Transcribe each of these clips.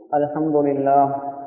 الحمد لله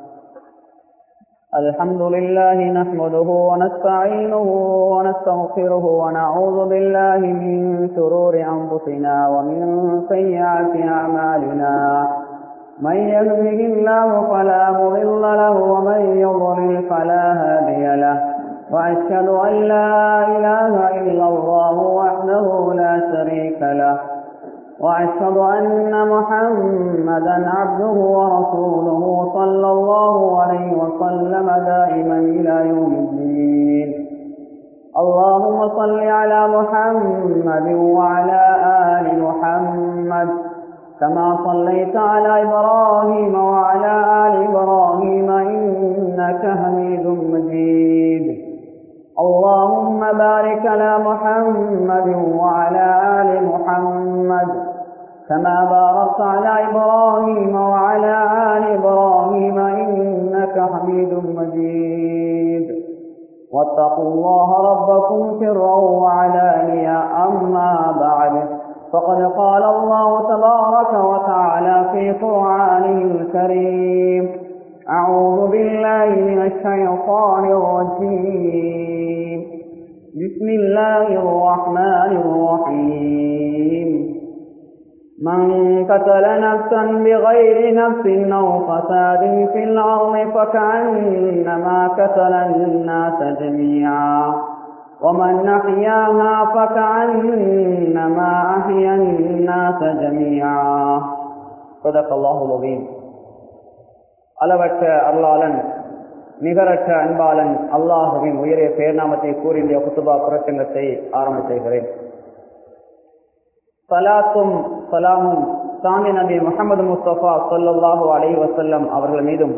الحمد لله نحمده ونستعينه ونستغفره ونعوذ بالله من شرور أنفسنا ومن سيئات أعمالنا من يهده الله فلا مضل له ومن يضلل فلا هادي له وأشهد أن لا إله إلا الله وحده لا شريك له وأشهد أن محمدا عبده ورسوله صلى الله عليه وسلم دائما إلى يوم الدين اللهم صل على محمد وعلى آل محمد كما صليت على إبراهيم وعلى آل إبراهيم إنك حميد مجيد اللهم بارك على محمد وعلى آل محمد كما باركت على إبراهيم وعلى آل إبراهيم إنك حميد مجيد واتقوا الله ربكم سرا وعلانيا أما بعد فقد قال الله تبارك وتعالى في قرآنه الكريم أعوذ بالله من الشيطان الرجيم بسم الله الرحمن الرحيم من قتل نفسا بغير نفس أو فساد في الأرض فكأنما قتل الناس جميعا ومن أحياها فكأنما أحيا الناس جميعا صدق الله العظيم அளவற்ற அருளாளன் நிகரற்ற அன்பாளன் அல்லாஹுவின் உயரிய பேர்நாமத்தை கூறி இந்த குத்துபா புரட்சங்கத்தை ஆரம்ப செய்கிறேன் சலாத்தும் சலாமும் சாமி நபி முகமது முஸ்தபா சொல்லல்லாஹு அலை வசல்லம் அவர்கள் மீதும்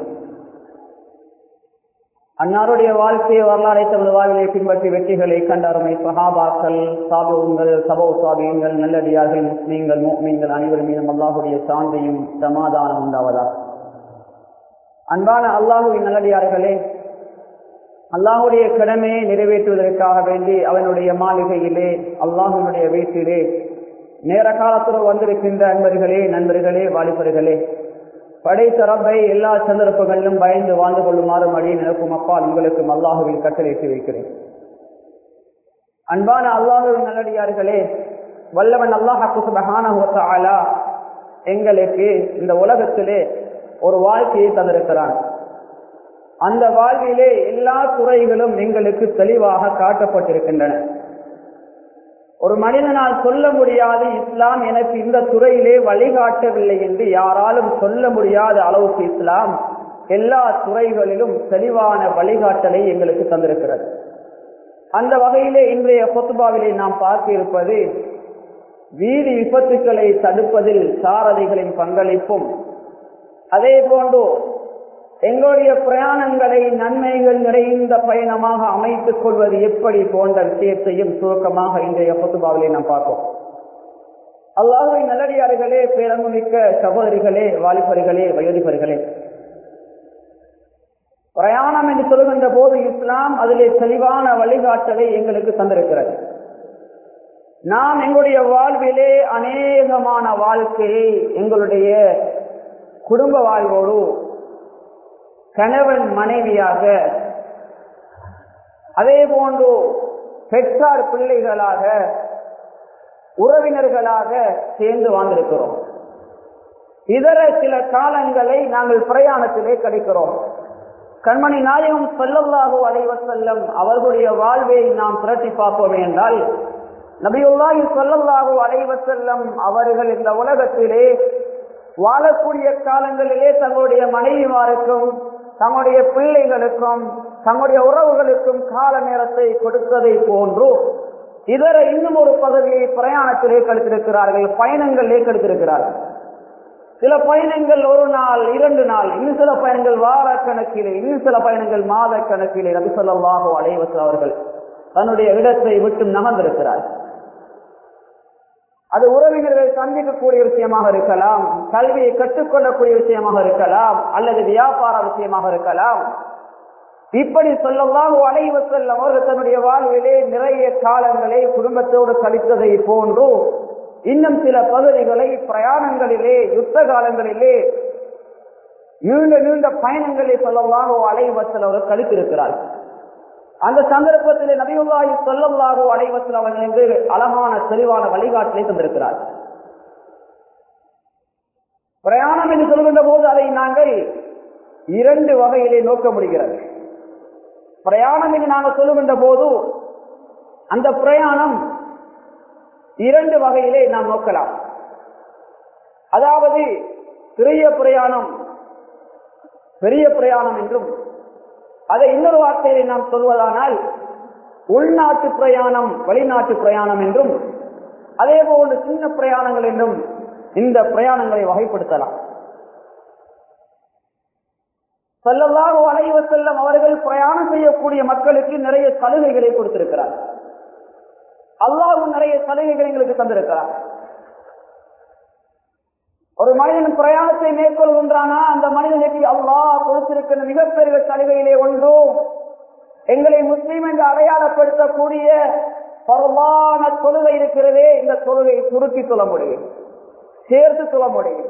அன்னாருடைய வாழ்க்கையை வரலாறை தமது வாழ்விலை பின்பற்றி வெற்றிகளை கண்டருமை சஹாபாக்கள் சாபுங்கள் சபோ சாபியங்கள் நல்லடியார்கள் முஸ்லீம்கள் மீன்கள் அனைவர் மீதும் அல்லாஹுடைய சாந்தியும் சமாதானம் உண்டாவதாக அன்பான அல்லாஹுவின் நல்லடியார்களே அல்லாஹுடைய கடமையை நிறைவேற்றுவதற்காக வேண்டி அவனுடைய மாளிகையிலே அல்லாஹுடைய வீட்டிலே நேர காலத்துடன் வந்திருக்கின்ற அன்பர்களே நண்பர்களே வாலிபர்களே படைத்த ரப்பை எல்லா சந்தர்ப்பங்களிலும் பயந்து வாழ்ந்து கொள்ளுமாறு மடியை நினைக்கும் அப்பால் உங்களுக்கும் அல்லாஹுவின் கட்டளையிட்டு வைக்கிறேன் அன்பான அல்லாஹுவின் நல்லடியார்களே வல்லவன் அல்லாஹாலா எங்களுக்கு இந்த உலகத்திலே ஒரு வாழ்க்கையை தந்திருக்கிறான் அந்த வாழ்விலே எல்லா துறைகளும் எங்களுக்கு தெளிவாக காட்டப்பட்டிருக்கின்றன ஒரு மனிதனால் சொல்ல முடியாது இஸ்லாம் எனக்கு இந்த துறையிலே வழிகாட்டவில்லை என்று யாராலும் சொல்ல முடியாத அளவுக்கு இஸ்லாம் எல்லா துறைகளிலும் தெளிவான வழிகாட்டலை எங்களுக்கு தந்திருக்கிறது அந்த வகையிலே இன்றைய கொத்துபாவிலே நாம் பார்க்க இருப்பது வீதி விபத்துக்களை தடுப்பதில் சாரதிகளின் பங்களிப்பும் அதே போன்று எங்களுடைய பிரயாணங்களை நன்மைகள் நிறைந்த பயணமாக அமைத்துக் கொள்வது எப்படி போன்ற விஷயத்தையும் சுருக்கமாக இன்றைய பொத்துபாவிலே நாம் பார்ப்போம் அல்லாஹுவை நல்லடியார்களே பேரங்குமிக்க சகோதரிகளே வாலிபர்களே வயோதிபர்களே பிரயாணம் என்று சொல்கின்ற போது இஸ்லாம் அதிலே தெளிவான வழிகாட்டலை எங்களுக்கு தந்திருக்கிறது நாம் எங்களுடைய வாழ்விலே அநேகமான வாழ்க்கையை எங்களுடைய குடும்ப வாழ்வோடு கணவன் மனைவியாக அதே போன்று பெற்றார் பிள்ளைகளாக உறவினர்களாக சேர்ந்து வாழ்ந்திருக்கிறோம் இதர சில காலங்களை நாங்கள் பிரயாணத்திலே கிடைக்கிறோம் கண்மணி நாயகம் செல்லல்லாகோ அலைவசல்லம் அவர்களுடைய வாழ்வை நாம் புரட்டி பார்ப்போம் என்றால் நபியுல்லாஹி சொல்லல்லாகோ அலைவசல்லம் அவர்கள் இந்த உலகத்திலே வாழக்கூடிய காலங்களிலே தங்களுடைய மனைவிமாருக்கும் தங்களுடைய பிள்ளைகளுக்கும் தங்களுடைய உறவுகளுக்கும் கால நேரத்தை கொடுத்ததை போன்று இதர இன்னும் ஒரு பகுதியை பிரயாணத்திலே கழித்திருக்கிறார்கள் பயணங்களிலே கழித்திருக்கிறார்கள் சில பயணங்கள் ஒரு நாள் இரண்டு நாள் இன்னும் சில பயணங்கள் வார கணக்கிலே இன்னும் சில பயணங்கள் மாத கணக்கிலே ரபி சொல்லாஹோ அலைவசு அவர்கள் தன்னுடைய இடத்தை விட்டு நகர்ந்திருக்கிறார் அது உறவினர்களை சந்திக்கக்கூடிய விஷயமாக இருக்கலாம் கல்வியை கற்றுக்கொள்ளக்கூடிய விஷயமாக இருக்கலாம் அல்லது வியாபார விஷயமாக இருக்கலாம் இப்படி சொல்லலாம் அலைவ செல்லம் அவர்கள் தன்னுடைய வாழ்விலே நிறைய காலங்களை குடும்பத்தோடு கழித்ததை போன்று இன்னும் சில பகுதிகளை பிரயாணங்களிலே யுத்த காலங்களிலே நீண்ட நீண்ட பயணங்களை சொல்லலாகோ அலைவசல் அவர்கள் கழித்திருக்கிறார் அந்த சந்தர்ப்பத்தில் நபியுல்லாஹி சொல்லல்லாகோ அலைவசல் அவர்களுக்கு அழகான தெளிவான வழிகாட்டலை தந்திருக்கிறார் பிரயாணம் என்று சொல்கின்ற போது அதை நாங்கள் இரண்டு வகையிலே நோக்க முடிகிறது பிரயாணம் என்று நாங்கள் சொல்லுகின்ற போது அந்த பிரயாணம் இரண்டு வகையிலே நாம் நோக்கலாம் அதாவது சிறிய பிரயாணம் பெரிய பிரயாணம் என்றும் அதை இன்னொரு வார்த்தையிலே நாம் சொல்வதானால் உள்நாட்டு பிரயாணம் வெளிநாட்டு பிரயாணம் என்றும் அதே போன்று சின்ன பிரயாணங்கள் என்றும் இந்த பிரயாணங்களை வகைப்படுத்தலாம் செல்லல்லாக அலைவ செல்லம் அவர்கள் பிரயாணம் செய்யக்கூடிய மக்களுக்கு நிறைய சலுகைகளை கொடுத்திருக்கிறார் அல்லாவும் நிறைய சலுகைகளை எங்களுக்கு தந்திருக்கிறார் ஒரு மனிதன் பிரயாணத்தை மேற்கொள்கின்றானா அந்த மனிதனுக்கு அல்லாஹ் கொடுத்திருக்கிற மிகப்பெரிய சலுகையிலே ஒன்று எங்களை முஸ்லீம் என்று அடையாளப்படுத்தக்கூடிய பரவான தொழுகை இருக்கிறதே இந்த தொழுகை சுருக்கி சொல்ல முடியும் சேர்த்து சொல்ல முடியும்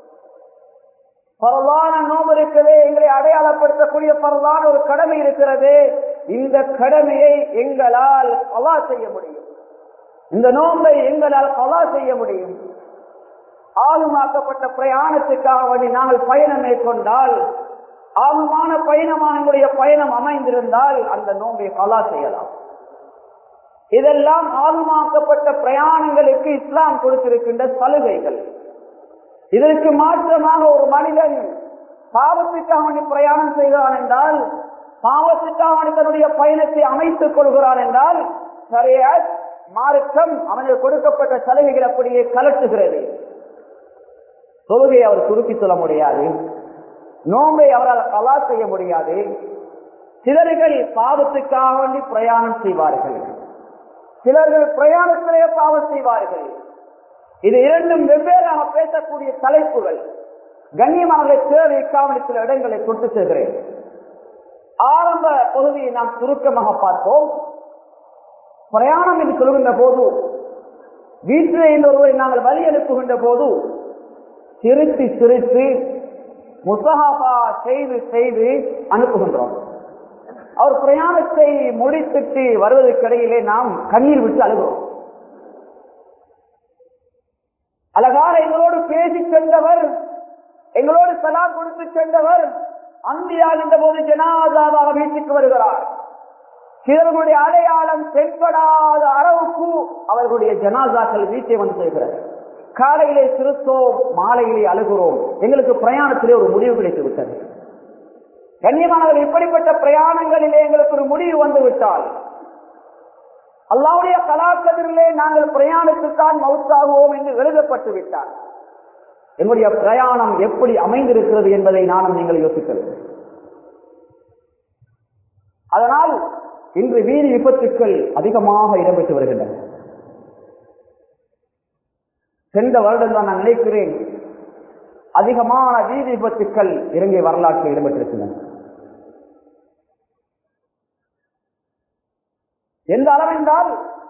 பரவான நோம்பு இருக்கவே எங்களை அடையாளப்படுத்தக்கூடிய பரவான ஒரு கடமை இருக்கிறது இந்த கடமையை எங்களால் கலா செய்ய முடியும் இந்த நோம்பை எங்களால் கலா செய்ய முடியும் ஆளுமாக்கப்பட்ட பிரயாணத்துக்காக வேண்டி நாங்கள் பயணம் மேற்கொண்டால் ஆழமான பயணமாக எங்களுடைய பயணம் அமைந்திருந்தால் அந்த நோம்பை கலா செய்யலாம் இதெல்லாம் ஆளுமாக்கப்பட்ட பிரயாணங்களுக்கு இஸ்லாம் கொடுத்திருக்கின்ற சலுகைகள் இதற்கு மாற்றமாக ஒரு மனிதன் பாவத்துக்காக வேண்டி பிரயாணம் செய்கிறான் என்றால் பாவத்துக்காக வேண்டி தன்னுடைய பயணத்தை அமைத்துக் கொள்கிறான் என்றால் சரிய மார்க்கம் அவனுக்கு கொடுக்கப்பட்ட சலுகைகள் அப்படியே கலட்டுகிறது தொழுகை அவர் சுருக்கி சொல்ல முடியாது நோம்பை அவரால் கலா செய்ய முடியாது சிலர்கள் பாவத்துக்காக வேண்டி பிரயாணம் செய்வார்கள் சிலர்கள் பிரயாணத்திலே பாவம் செய்வார்கள் இது இரண்டும் வெவ்வேறாக பேசக்கூடிய தலைப்புகள் கண்ணியமாக தேவை காவலி சில இடங்களை கொண்டு செல்கிறேன் ஆரம்ப பகுதியை நாம் சுருக்கமாக பார்ப்போம் பிரயாணம் என்று சொல்கின்ற போது வீட்டிலே இந்த ஒருவரை நாங்கள் வழி அனுப்புகின்ற போது சிரித்து சிரித்து முசஹாபா செய்து செய்து அனுப்புகின்றோம் அவர் பிரயாணத்தை முடித்துட்டு வருவதற்கிடையிலே நாம் கண்ணீர் விட்டு அழுகிறோம் அழகான எங்களோடு பேசி சென்றவர் எங்களோடு சலாம் கொடுத்து சென்றவர் அந்தியாகின்ற போது ஜனாதாவாக வீட்டுக்கு வருகிறார் சிலர்களுடைய அடையாளம் தென்படாத அளவுக்கு அவர்களுடைய ஜனாதாக்கள் வீட்டை வந்து செய்கிறது காலையிலே சிறுத்தோம் மாலையிலே அழுகிறோம் எங்களுக்கு பிரயாணத்திலே ஒரு முடிவு கிடைத்து விட்டது கண்ணியமானவர்கள் இப்படிப்பட்ட பிரயாணங்களிலே எங்களுக்கு ஒரு முடிவு வந்து விட்டால் அல்லாவுடைய கலாக்கதிரிலே நாங்கள் பிரயாணத்துத்தான் மவுத்தாகுவோம் என்று எழுதப்பட்டு விட்டார் எங்களுடைய பிரயாணம் எப்படி அமைந்திருக்கிறது என்பதை நானும் நீங்கள் யோசிக்கிறது அதனால் இன்று வீதி விபத்துக்கள் அதிகமாக இடம்பெற்று வருகின்றன சென்ற வருடம் தான் நான் நினைக்கிறேன் அதிகமான வீதி விபத்துக்கள் இலங்கை வரலாற்றில் இடம்பெற்றிருக்கின்றன எந்த அளவென்றால்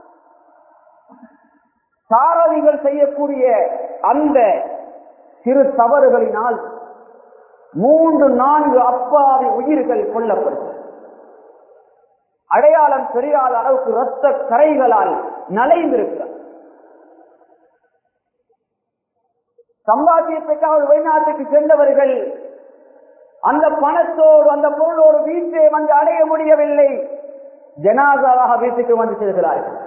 சாரதிகள் செய்யக்கூடிய அந்த சிறு தவறுகளினால் மூன்று நான்கு அப்பாவி உயிர்கள் கொல்லப்படும் அடையாளம் தெரியாத அளவுக்கு இரத்த கரைகளால் நலைந்திருக்கிறார் சம்பாத்தியத்துக்காக வெளிநாட்டுக்கு சென்றவர்கள் அந்த பணத்தோடு அந்த பொருளோடு வீட்டை வந்து அடைய முடியவில்லை ஜனாதாவாக வீட்டுக்கு வந்து செல்கிறார்கள்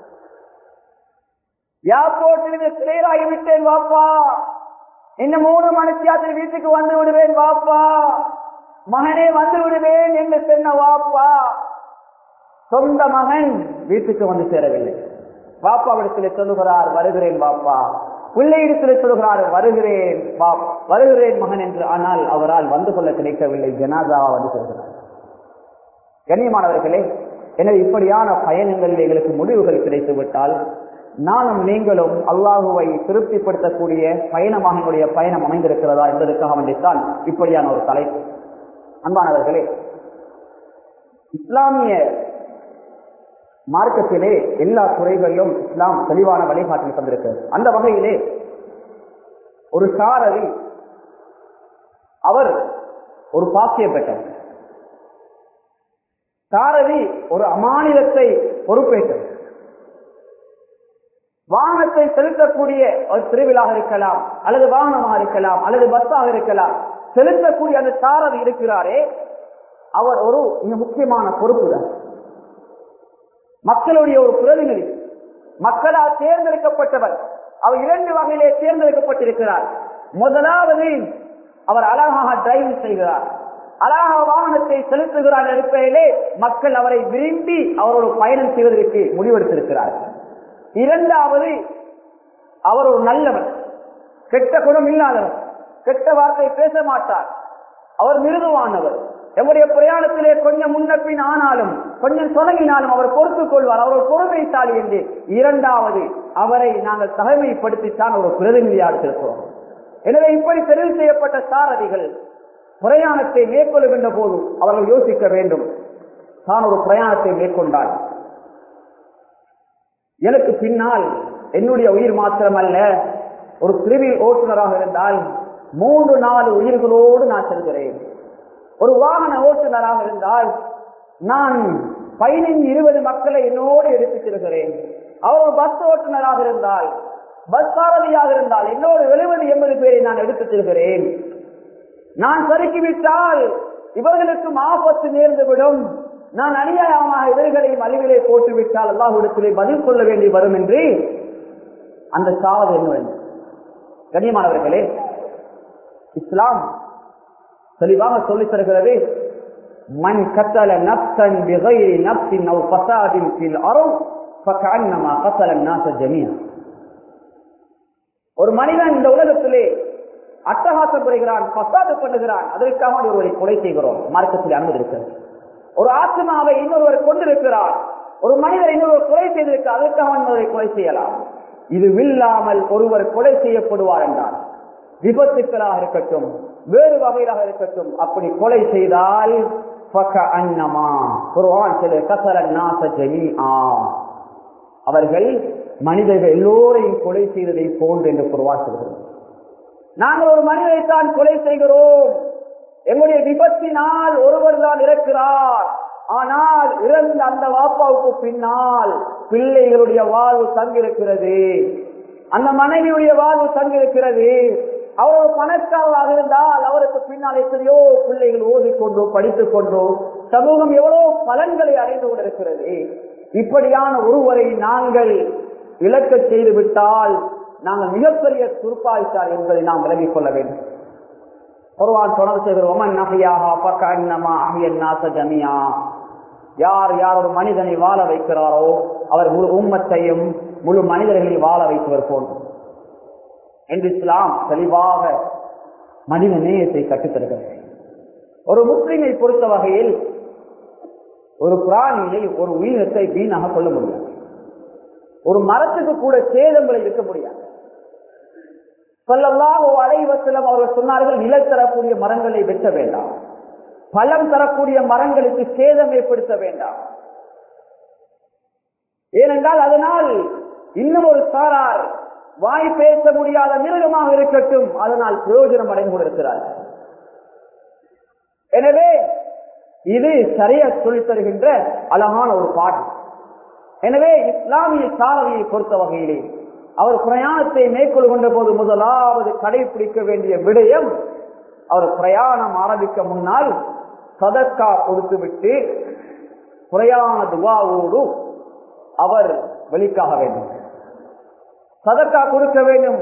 ஏர்போர்ட்டில் கிளியர் ஆகிவிட்டேன் வாப்பா இன்னும் மூணு மணித்தியாத்தில் வீட்டுக்கு வந்து விடுவேன் வாப்பா மகனே வந்து விடுவேன் என்று சொன்ன வாப்பா சொந்த மகன் வீட்டுக்கு வந்து சேரவில்லை பாப்பா இடத்தில் சொல்லுகிறார் வருகிறேன் பாப்பா பிள்ளை இடத்தில் சொல்லுகிறார் வருகிறேன் வருகிறேன் மகன் என்று ஆனால் அவரால் வந்து கொள்ள கிடைக்கவில்லை ஜனாதாவா வந்து சொல்கிறார் கண்ணியமானவர்களே எனவே இப்படியான பயணங்களில் எங்களுக்கு முடிவுகள் கிடைத்து விட்டால் நானும் நீங்களும் அல்லாஹுவை திருப்திப்படுத்தக்கூடிய பயணமாக எங்களுடைய பயணம் அமைந்திருக்கிறதா என்பதற்காக வேண்டித்தான் இப்படியான ஒரு தலைப்பு அன்பானவர்களே இஸ்லாமிய மார்க்கத்திலே எல்லா துறைகளிலும் இஸ்லாம் தெளிவான வழிகாட்டல் தந்திருக்கிறது அந்த வகையிலே ஒரு சாரதி அவர் ஒரு பாக்கியம் பெற்றவர் சாரதி ஒரு அமானிதத்தை பொறுப்பேற்றவர் வாகனத்தை செலுத்தக்கூடிய ஒரு திருவிழாக இருக்கலாம் அல்லது வாகனமாக இருக்கலாம் அல்லது பஸ்ஸாக இருக்கலாம் செலுத்தக்கூடிய அந்த சாரதி இருக்கிறாரே அவர் ஒரு மிக முக்கியமான பொறுப்புதான் மக்களுடைய ஒரு பிரதிநிதி மக்களால் தேர்ந்தெடுக்கப்பட்டவர் அவர் இரண்டு வகையிலே தேர்ந்தெடுக்கப்பட்டிருக்கிறார் முதலாவது அவர் அழகாக டிரைவிங் செய்கிறார் அழகாக வாகனத்தை செலுத்துகிறார் இருப்பதிலே மக்கள் அவரை விரும்பி அவரோடு பயணம் செய்வதற்கு முடிவெடுத்திருக்கிறார் இரண்டாவது அவர் ஒரு நல்லவர் கெட்ட குணம் இல்லாதவர் கெட்ட வார்த்தை பேச மாட்டார் அவர் மிருதுவானவர் எம்முடைய பிரயாணத்திலே கொஞ்சம் முன்னப்பின் ஆனாலும் கொஞ்சம் தொடங்கினாலும் அவர் பொறுத்துக் கொள்வார் அவர் ஒரு பொறுமைசாலி என்று இரண்டாவது அவரை நாங்கள் தகமைப்படுத்தித்தான் ஒரு பிரதிநிதியாக இருக்கிறோம் எனவே இப்படி தெரிவு செய்யப்பட்ட சாரதிகள் பிரயாணத்தை மேற்கொள்கின்ற போது அவர்கள் யோசிக்க வேண்டும் தான் ஒரு பிரயாணத்தை மேற்கொண்டால் எனக்கு பின்னால் என்னுடைய உயிர் மாத்திரமல்ல ஒரு பிரிவில் ஓட்டுநராக இருந்தால் மூன்று நாலு உயிர்களோடு நான் செல்கிறேன் ஒரு வாகன ஓட்டுநராக இருந்தால் நான் பதினைந்து இருபது மக்களை என்னோடு எடுத்துச் செல்கிறேன் அவர் ஒரு பஸ் ஓட்டுநராக இருந்தால் பஸ் சாரதியாக இருந்தால் என்னோடு எழுபது எண்பது பேரை நான் எடுத்துச் செல்கிறேன் நான் சறுக்கிவிட்டால் இவர்களுக்கும் ஆபத்து நேர்ந்துவிடும் நான் அநியாயமாக இவர்களையும் அழிவிலே போட்டுவிட்டால் அல்லாஹுடத்திலே பதில் சொல்ல வேண்டி வரும் என்று அந்த சாவது என்ன கண்ணியமானவர்களே இஸ்லாம் தெளிவாக சொல்லித் தருகிறது மண் கத்தல நப்சன் பிகைரி நப்சின் அவ் பசாதின் கீழ் அரும் ஃபகஅன்னமா கத்தல நாச ஜமியா ஒரு மனிதன் இந்த உலகத்திலே அட்டகாசம் புரிகிறான் பசாது பண்ணுகிறான் அதற்காக ஒருவரை கொலை செய்கிறோம் மார்க்கத்தில் அனுமதி இருக்கிறது ஒரு ஆத்மாவை இன்னொருவர் கொண்டிருக்கிறார் ஒரு மனிதர் இன்னொருவர் கொலை செய்திருக்கிறார் அதற்காக இன்னொருவரை கொலை செய்யலாம் இது வில்லாமல் ஒருவர் கொலை செய்யப்படுவார் என்றார் விபத்துக்களாக இருக்கட்டும் வேறு வகையிலாக இருக்கட்டும் அப்படி கொலை செய்தால் அன்னமா குர்ஆன் சில கசர நாச ஜமீஆ அவர்கள் மனிதர்கள் எல்லோரையும் கொலை செய்ததை போன்று என்று குர்ஆன் சொல்கிறது நாங்கள் ஒரு மனிதரை தான் கொலை செய்கிறோம் எங்களுடைய விபத்தினால் ஒருவர் தான் இறக்கிறார் ஆனால் இறந்த அந்த வாப்பாவுக்கு பின்னால் பிள்ளைகளுடைய வாழ்வு தங்கிருக்கிறது அந்த மனைவியுடைய வாழ்வு தங்கிருக்கிறது அவர் ஒரு பணக்காரராக இருந்தால் அவருக்கு பின்னால் எத்தனையோ பிள்ளைகள் ஓதிக்கொண்டோ படித்துக் கொண்டோ சமூகம் எவ்வளவு பலன்களை அடைந்து கொண்டிருக்கிறது இப்படியான ஒருவரை நாங்கள் இழக்க செய்து விட்டால் நாங்கள் மிகப்பெரிய துருப்பாய்த்தார் என்பதை நாம் விளங்கிக் கொள்ள வேண்டும் குர்ஆன் தொடர்ந்து செய்கிறோம் நகையாக பக்கன்னமா அகியன் நாச ஜமியா யார் யார் ஒரு மனிதனை வாழ வைக்கிறாரோ அவர் முழு உம்மத்தையும் முழு மனிதர்களையும் வாழ வைத்தவர் போன்று என்று இஸ்லாம் தெளிவாக மனித நேயத்தை கற்றுத்தருகிறது ஒரு முஸ்லிமை பொறுத்த வகையில் ஒரு பிராணியை ஒரு உயிரினத்தை வீணாக கொள்ள முடியாது ஒரு மரத்துக்கு கூட சேதங்களை இருக்க முடியாது சொல்லலாம் அலைவசலம் அவர்கள் சொன்னார்கள் நிலை தரக்கூடிய மரங்களை வெட்ட வேண்டாம் பழம் தரக்கூடிய மரங்களுக்கு சேதம் ஏற்படுத்த வேண்டாம் ஏனென்றால் அதனால் இன்னும் ஒரு சாரார் வாய் பேச முடியாத மிருகமாக இருக்கட்டும் அதனால் பிரயோஜனம் அடைந்து கொண்டிருக்கிறார்கள் எனவே இது சரியா சொல்லித் தருகின்ற அழகான ஒரு பாட்டு எனவே இஸ்லாமிய சாரதியை பொறுத்த வகையிலே அவர் பிரயாணத்தை மேற்கொள்கின்ற போது முதலாவது கடைபிடிக்க வேண்டிய விடயம் அவர் பிரயாணம் ஆரம்பிக்க முன்னால் சதக்கா கொடுத்துவிட்டு பிரயாண துவாவோடு அவர் வெளிக்காக வேண்டும் சதக்கா கொடுக்க வேண்டும்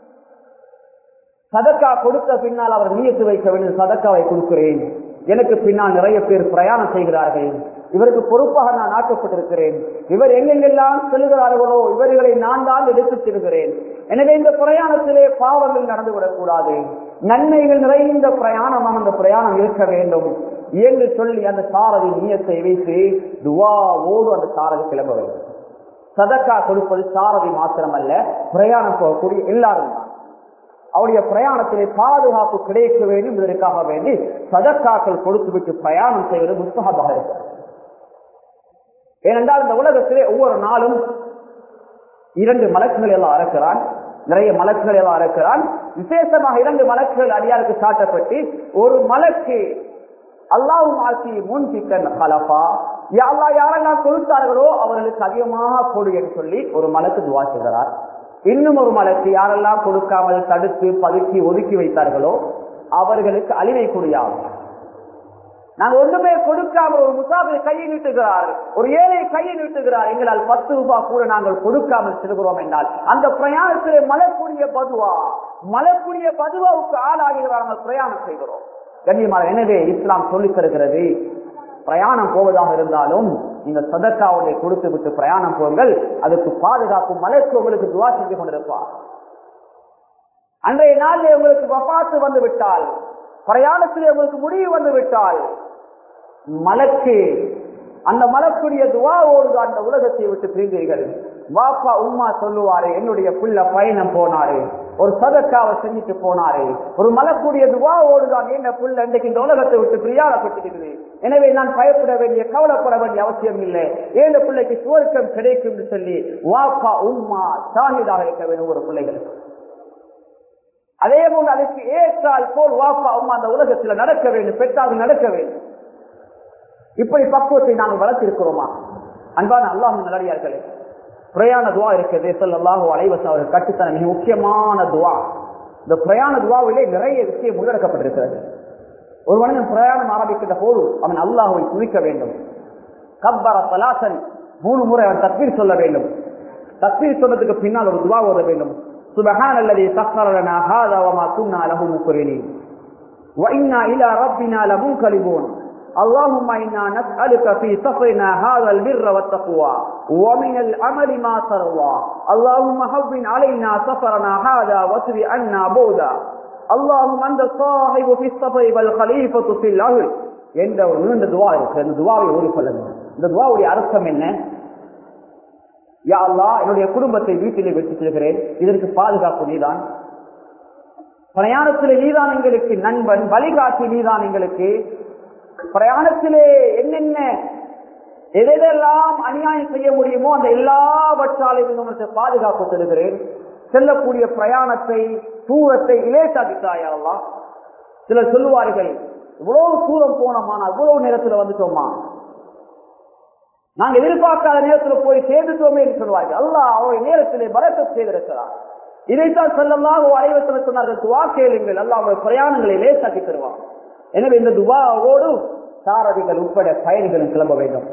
சதக்கா கொடுத்த பின்னால் அவர் நீயத்து வைக்க வேண்டும் சதக்காவை கொடுக்கிறேன் எனக்கு பின்னால் நிறைய பேர் பிரயாணம் செய்கிறார்கள் இவருக்கு பொறுப்பாக நான் ஆக்கப்பட்டிருக்கிறேன் இவர் எங்கெங்கெல்லாம் செல்கிறார்களோ இவர்களை நான் தான் எடுத்துச் செல்கிறேன் எனவே இந்த பிரயாணத்திலே பாவங்கள் நடந்துவிடக் கூடாது நன்மைகள் நிறைந்த பிரயாணமாக அந்த பிரயாணம் இருக்க வேண்டும் என்று சொல்லி அந்த சாரதி நீயத்தை வைத்து துவாவோடு அந்த சாரதி கிளம்ப வேண்டும் சதக்கா கொடுப்பது சாரதி மாத்திரமல்ல பிரயாணம் போகக்கூடிய எல்லாரும் தான் அவருடைய பிரயாணத்திலே பாதுகாப்பு கிடைக்க வேண்டும் இதற்காக வேண்டி சதக்காக்கள் கொடுத்துவிட்டு பிரயாணம் செய்வது முஸ்தகமாக இருக்கிறது ஏனென்றால் இந்த உலகத்திலே ஒவ்வொரு நாளும் இரண்டு மலக்குகள் எல்லாம் அறக்கிறான் நிறைய மலக்குகள் எல்லாம் இருக்கிறான் விசேஷமாக இரண்டு மலக்குகள் அடியாருக்கு சாட்டப்பட்டு ஒரு மலக்கு அல்லாவும் ஆசி முன் பிக்கன் கலப்பா யாரா யாரெல்லாம் கொடுத்தார்களோ அவர்களுக்கு அதிகமாக கொடு என்று சொல்லி ஒரு மலக்கு துவா செய்கிறார் இன்னும் ஒரு மலக்கு யாரெல்லாம் கொடுக்காமல் தடுத்து பதுக்கி ஒதுக்கி வைத்தார்களோ அவர்களுக்கு அழிவை கூடியாகும் நாங்கள் ஒன்றுமே கொடுக்காமல் ஒரு முசாபிர் கையை நீட்டுகிறார் ஒரு ஏழை கையை நீட்டுகிறார் எங்களால் பத்து ரூபாய் கூட நாங்கள் கொடுக்காமல் செல்கிறோம் என்றால் அந்த பிரயாணத்திலே மலக்கூடிய பதுவா மலக்கூடிய பதுவாவுக்கு ஆளாகிறார் நாங்கள் பிரயாணம் செய்கிறோம் கண்ணியமான எனவே இஸ்லாம் சொல்லித் தருகிறது பிரயாணம் போவதாக இருந்தாலும் நீங்க சதக்காவுடைய கொடுத்து விட்டு பிரயாணம் போங்கள் அதுக்கு பாதுகாப்பு மலைக்கு உங்களுக்கு துவா செஞ்சு கொண்டிருப்பார் அன்றைய நாளில் உங்களுக்கு வபாத்து வந்து விட்டால் பிரயாணத்திலே உங்களுக்கு முடிவு வந்து விட்டால் மலக்கு அந்த மலக்குடைய துவாவோடு அந்த உலகத்தை விட்டு பிரிந்தீர்கள் வாப்பா உம்மா சொல்லுவாரு என்னுடைய புள்ள பயணம் போனாரு ஒரு சதக்காவை செஞ்சுட்டு போனாரு ஒரு மலக்குடைய துவாவோடு தான் என்ன புள்ள இன்றைக்கு இந்த உலகத்தை விட்டு பிரியாடப்பட்டிருக்குது எனவே நான் பயப்பட வேண்டிய கவலைப்பட வேண்டிய அவசியம் இல்லை ஏழு பிள்ளைக்கு சுவர்க்கம் கிடைக்கும் என்று சொல்லி வாப்பா உம்மா சாகிதாக இருக்க வேண்டும் ஒரு பிள்ளைகள் அதே போன்று அதுக்கு ஏற்றால் போல் வாப்பா அம்மா அந்த உலகத்தில் நடக்க வேண்டும் பெற்றால் நடக்க வேண்டும் இப்படி பக்குவத்தை நாங்கள் வளர்த்திருக்கிறோமா அன்பான அல்லாஹ் நல்லடியார்களே பிரயாண துவா இருக்கிறது சொல்லாஹோ அலைவசம் அவர்கள் கட்டுத்தன மிக முக்கியமான துவா இந்த பிரயாண துவாவிலே நிறைய விஷயம் உள்ளடக்கப்பட்டிருக்கிறது ஒரு மனிதன் பிரயாணம் ஆரம்பிக்கின்ற போது அவன் அல்லாஹுவை துதிக்க வேண்டும் கப்பர பலாசன் மூணு முறை அவன் தக்வீர் சொல்ல வேண்டும் தக்வீர் சொன்னதுக்கு பின்னால் ஒரு துவா ஓத வேண்டும் سبحان الذي سخر لنا هذا وما كنا له مقرنين وإنا إلى ربنا لمنقلبون اللهم إنا نسألك في سفرنا هذا البر والتقوى ومن العمل ما ترضى اللهم هون علينا سفرنا هذا واسر عنا بودا اللهم أنت الصاحب في السفر والخليفة في الأهل என்ற ஒரு நீண்ட துவா இருக்கு அந்த துவாவை ஓடி சொல்லுங்க இந்த துவாவுடைய அர்த்தம் என்ன யா அல்லா என்னுடைய குடும்பத்தை வீட்டிலே வெற்றி செல்கிறேன் இதற்கு பாதுகாப்பு நீதான் பிரயாணத்திலே நீதான் எங்களுக்கு நண்பன் வழிகாட்டி நீதான் எங்களுக்கு பிரயாணத்திலே என்னென்ன எதெல்லாம் அநியாயம் செய்ய முடியுமோ அந்த எல்லாவற்றாலையும் உங்களுக்கு பாதுகாப்பு தருகிறேன் செல்லக்கூடிய பிரயாணத்தை தூரத்தை இலேசாக்கிட்டாயா சிலர் சொல்லுவார்கள் இவ்வளவு தூரம் போனோமா இவ்வளவு நேரத்துல வந்துட்டோமா நாங்க எதிர்பார்க்காத நேரத்தில் போய் சேர்ந்துட்டோமே என்று சொல்வார்கள் அல்லாஹ் அவருடைய நேரத்திலே பரத்த செய்திருக்கிறார் இதைத்தான் செல்லமாக அனைவத்தில் சொன்னார்கள் துவா கேளுங்கள் அல்லாஹ் அவருடைய பிரயாணங்களை லேசாக்கி தருவான் எனவே இந்த துவாவோடு சாரதிகள் உட்பட பயணிகளும் கிளம்ப வேண்டும்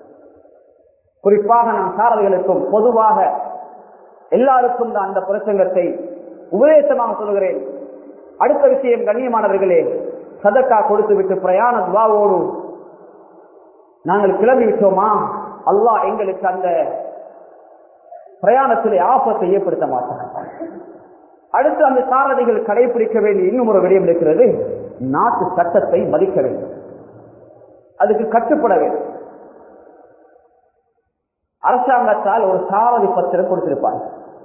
குறிப்பாக நம் சாரதிகளுக்கும் பொதுவாக எல்லாருக்கும் தான் அந்த பிரசங்கத்தை உபதேசமாக சொல்கிறேன் அடுத்த விஷயம் கண்ணியமானவர்களே சதக்கா கொடுத்து விட்டு பிரயாண துவாவோடு நாங்கள் கிளம்பி விட்டோமா அல்லாஹ் எங்களுக்கு அந்த பிரயாணத்திலே ஆபத்தை ஏற்படுத்த மாட்டார் அடுத்து அந்த சாரதிகள் கடைபிடிக்க வேண்டிய இன்னும் ஒரு விடயம் இருக்கிறது நாட்டு சட்டத்தை மதிக்க வேண்டும் அதுக்கு கட்டுப்பட வேண்டும் அரசாங்கத்தால் ஒரு சாரதி பத்திரம் கொடுத்திருப்பார்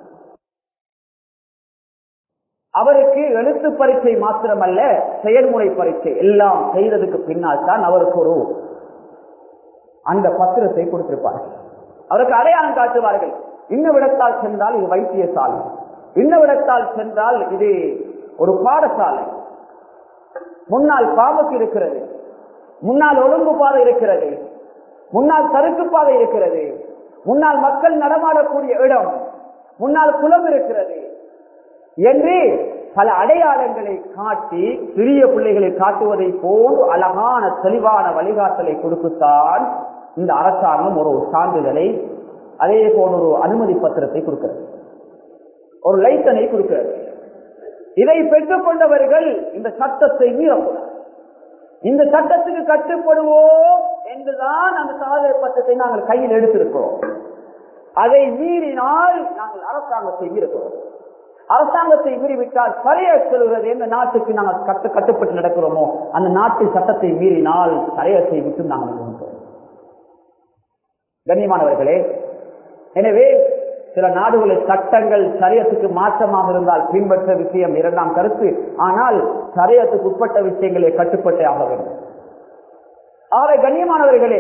அவருக்கு எழுத்து பரீட்சை மாத்திரமல்ல செயல்முறை பரீட்சை எல்லாம் செய்ததுக்கு பின்னால் தான் அவருக்கு ஒரு அந்த பத்திரத்தை கொடுத்திருப்பார்கள் அவருக்கு அடையாளம் காட்டுவார்கள் இன்னவிடத்தால் சென்றால் இது வைத்தியசாலை இன்னவிடத்தால் சென்றால் இது ஒரு பாடசாலை முன்னால் பாம்புக்கு இருக்கிறது முன்னால் ஒழுங்கு பாதை இருக்கிறது முன்னால் சறுக்கு பாதை இருக்கிறது முன்னால் மக்கள் நடமாடக்கூடிய இடம் முன்னால் குளம் இருக்கிறது என்று பல அடையாளங்களை காட்டி சிறிய பிள்ளைகளை காட்டுவதை போல் அழகான தெளிவான வழிகாட்டலை கொடுத்துத்தான் இந்த அரசாங்கம் ஒரு சான்றிதழை அதே போல் ஒரு அனுமதி பத்திரத்தை கொடுக்கிறது ஒரு லைசனை கொடுக்கிறது இதை பெற்றுக் கொண்டவர்கள் இந்த சட்டத்தை மீறக்கூடாது இந்த சட்டத்துக்கு கட்டுப்படுவோம் என்றுதான் அந்த சாதனை பத்திரத்தை நாங்கள் கையில் எடுத்திருக்கிறோம் அதை மீறினால் நாங்கள் அரசாங்கத்தை மீறுகிறோம் அரசாங்கத்தை மீறிவிட்டால் சரைய செல்கிறது எந்த நாட்டுக்கு நாங்கள் கட்டு கட்டுப்பட்டு நடக்கிறோமோ அந்த நாட்டு சட்டத்தை மீறினால் சரையத்தை விட்டு நாங்கள் நின்றோம் கண்ணியமானவர்களே எனவே சில நாடுகளில் சட்டங்கள் சரியத்துக்கு மாற்றமாக இருந்தால் பின்பற்ற விஷயம் இரண்டாம் கருத்து ஆனால் சரியத்துக்கு உட்பட்ட விஷயங்களை கட்டுப்பட்டே ஆக வேண்டும் ஆகவே கண்ணியமானவர்களே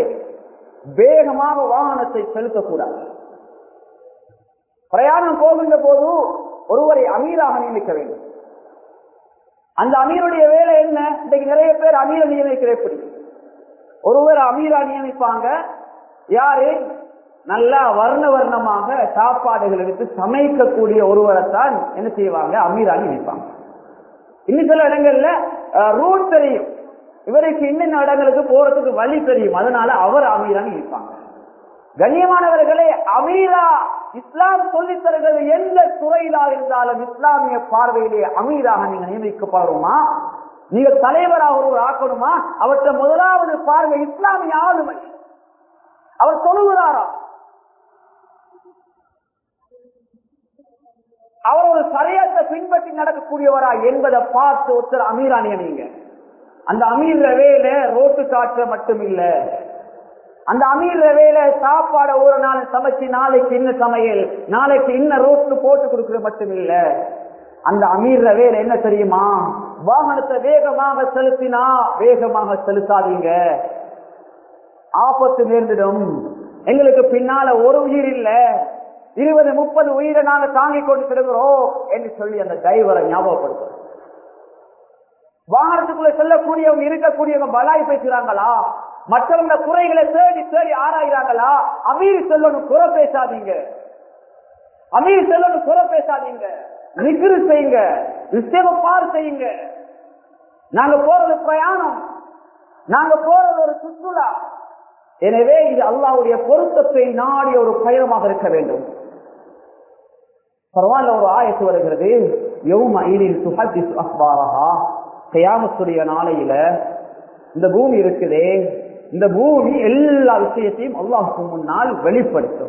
வேகமாக வாகனத்தை செலுத்தக்கூடாது பிரயாணம் போகின்ற போது ஒருவரை அமீராக நியமிக்க வேண்டும் அந்த அமீருடைய வேலை என்ன இன்னைக்கு நிறைய பேர் அமீரை நியமிக்கிற எப்படி ஒருவர் அமீரா நியமிப்பாங்க யாரு நல்லா வர்ண வர்ணமாக சாப்பாடுகள் எடுத்து சமைக்கக்கூடிய ஒருவரைத்தான் என்ன செய்வாங்க அமீரா நியமிப்பாங்க இன்னும் சில இடங்கள்ல ரூட் தெரியும் இவருக்கு இன்னும் இடங்களுக்கு போறதுக்கு வழி தெரியும் அதனால அவர் அமீரா நியமிப்பாங்க கண்ணியமானவர்களே அமீரா இஸ்லாம் சொல்லித் தருகிறது எந்த துறையிலா இருந்தாலும் இஸ்லாமிய பார்வையிலே அமீராக நீங்க நியமிக்கப்படுமா நீங்க தலைவராக ஒருவர் ஆக்கணுமா அவற்றை முதலாவது பார்வை இஸ்லாமிய ஆளுமை அவர் சொல்லுகிறாரா அவர் ஒரு சரியத்தை பின்பற்றி நடக்கக்கூடியவரா என்பதை பார்த்து ஒருத்தர் அமீரா நியமிங்க அந்த அமீர் வேலை ரோட்டு காற்ற மட்டும் இல்ல அந்த அமீர் வேலை சாப்பாட ஒரு நாள் சமைச்சு நாளைக்கு இன்ன சமையல் நாளைக்கு இன்ன ரோட்டு போட்டு கொடுக்கறது மட்டும் இல்ல அந்த அமீர் வேலை என்ன தெரியுமா வாகனத்தை வேகமாக செலுத்தினா வேகமாக செலுத்தாதீங்க ஆபத்து நேர்ந்திடும் எங்களுக்கு பின்னால ஒரு உயிர் இல்ல இருபது முப்பது உயிரை நாங்க தாங்கிக் கொண்டு கிடக்கிறோம் என்று சொல்லி அந்த டிரைவரை ஞாபகப்படுத்துறோம் வாகனத்துக்குள்ள செல்லக்கூடியவங்க இருக்கக்கூடியவங்க பலாய் பேசுறாங்களா மற்றவங்க குறைகளை தேடி தேடி ஆராயிறாங்களா அமீர் சொல்லணும் குறை பேசாதீங்க அமீர் சொல்லணும் குறை பேசாதீங்க நிகிரு செய்யுங்க பார் செய்யுங்க நாங்க போறது பிரயாணம் நாங்க போறது ஒரு சுற்றுலா எனவே இது அல்லாவுடைய பொருத்தத்தை நாடிய ஒரு பயணமாக இருக்க வேண்டும் பரவாயில்ல ஒரு ஆயத்து வருகிறது யௌம ஈரில் சுஹதிஸ் அக்பாரஹா கயாமத்துடைய நாளையில இந்த பூமி இருக்குதே இந்த பூமி எல்லா விஷயத்தையும் அல்லாஹுக்கு முன்னால் வெளிப்படுத்தும்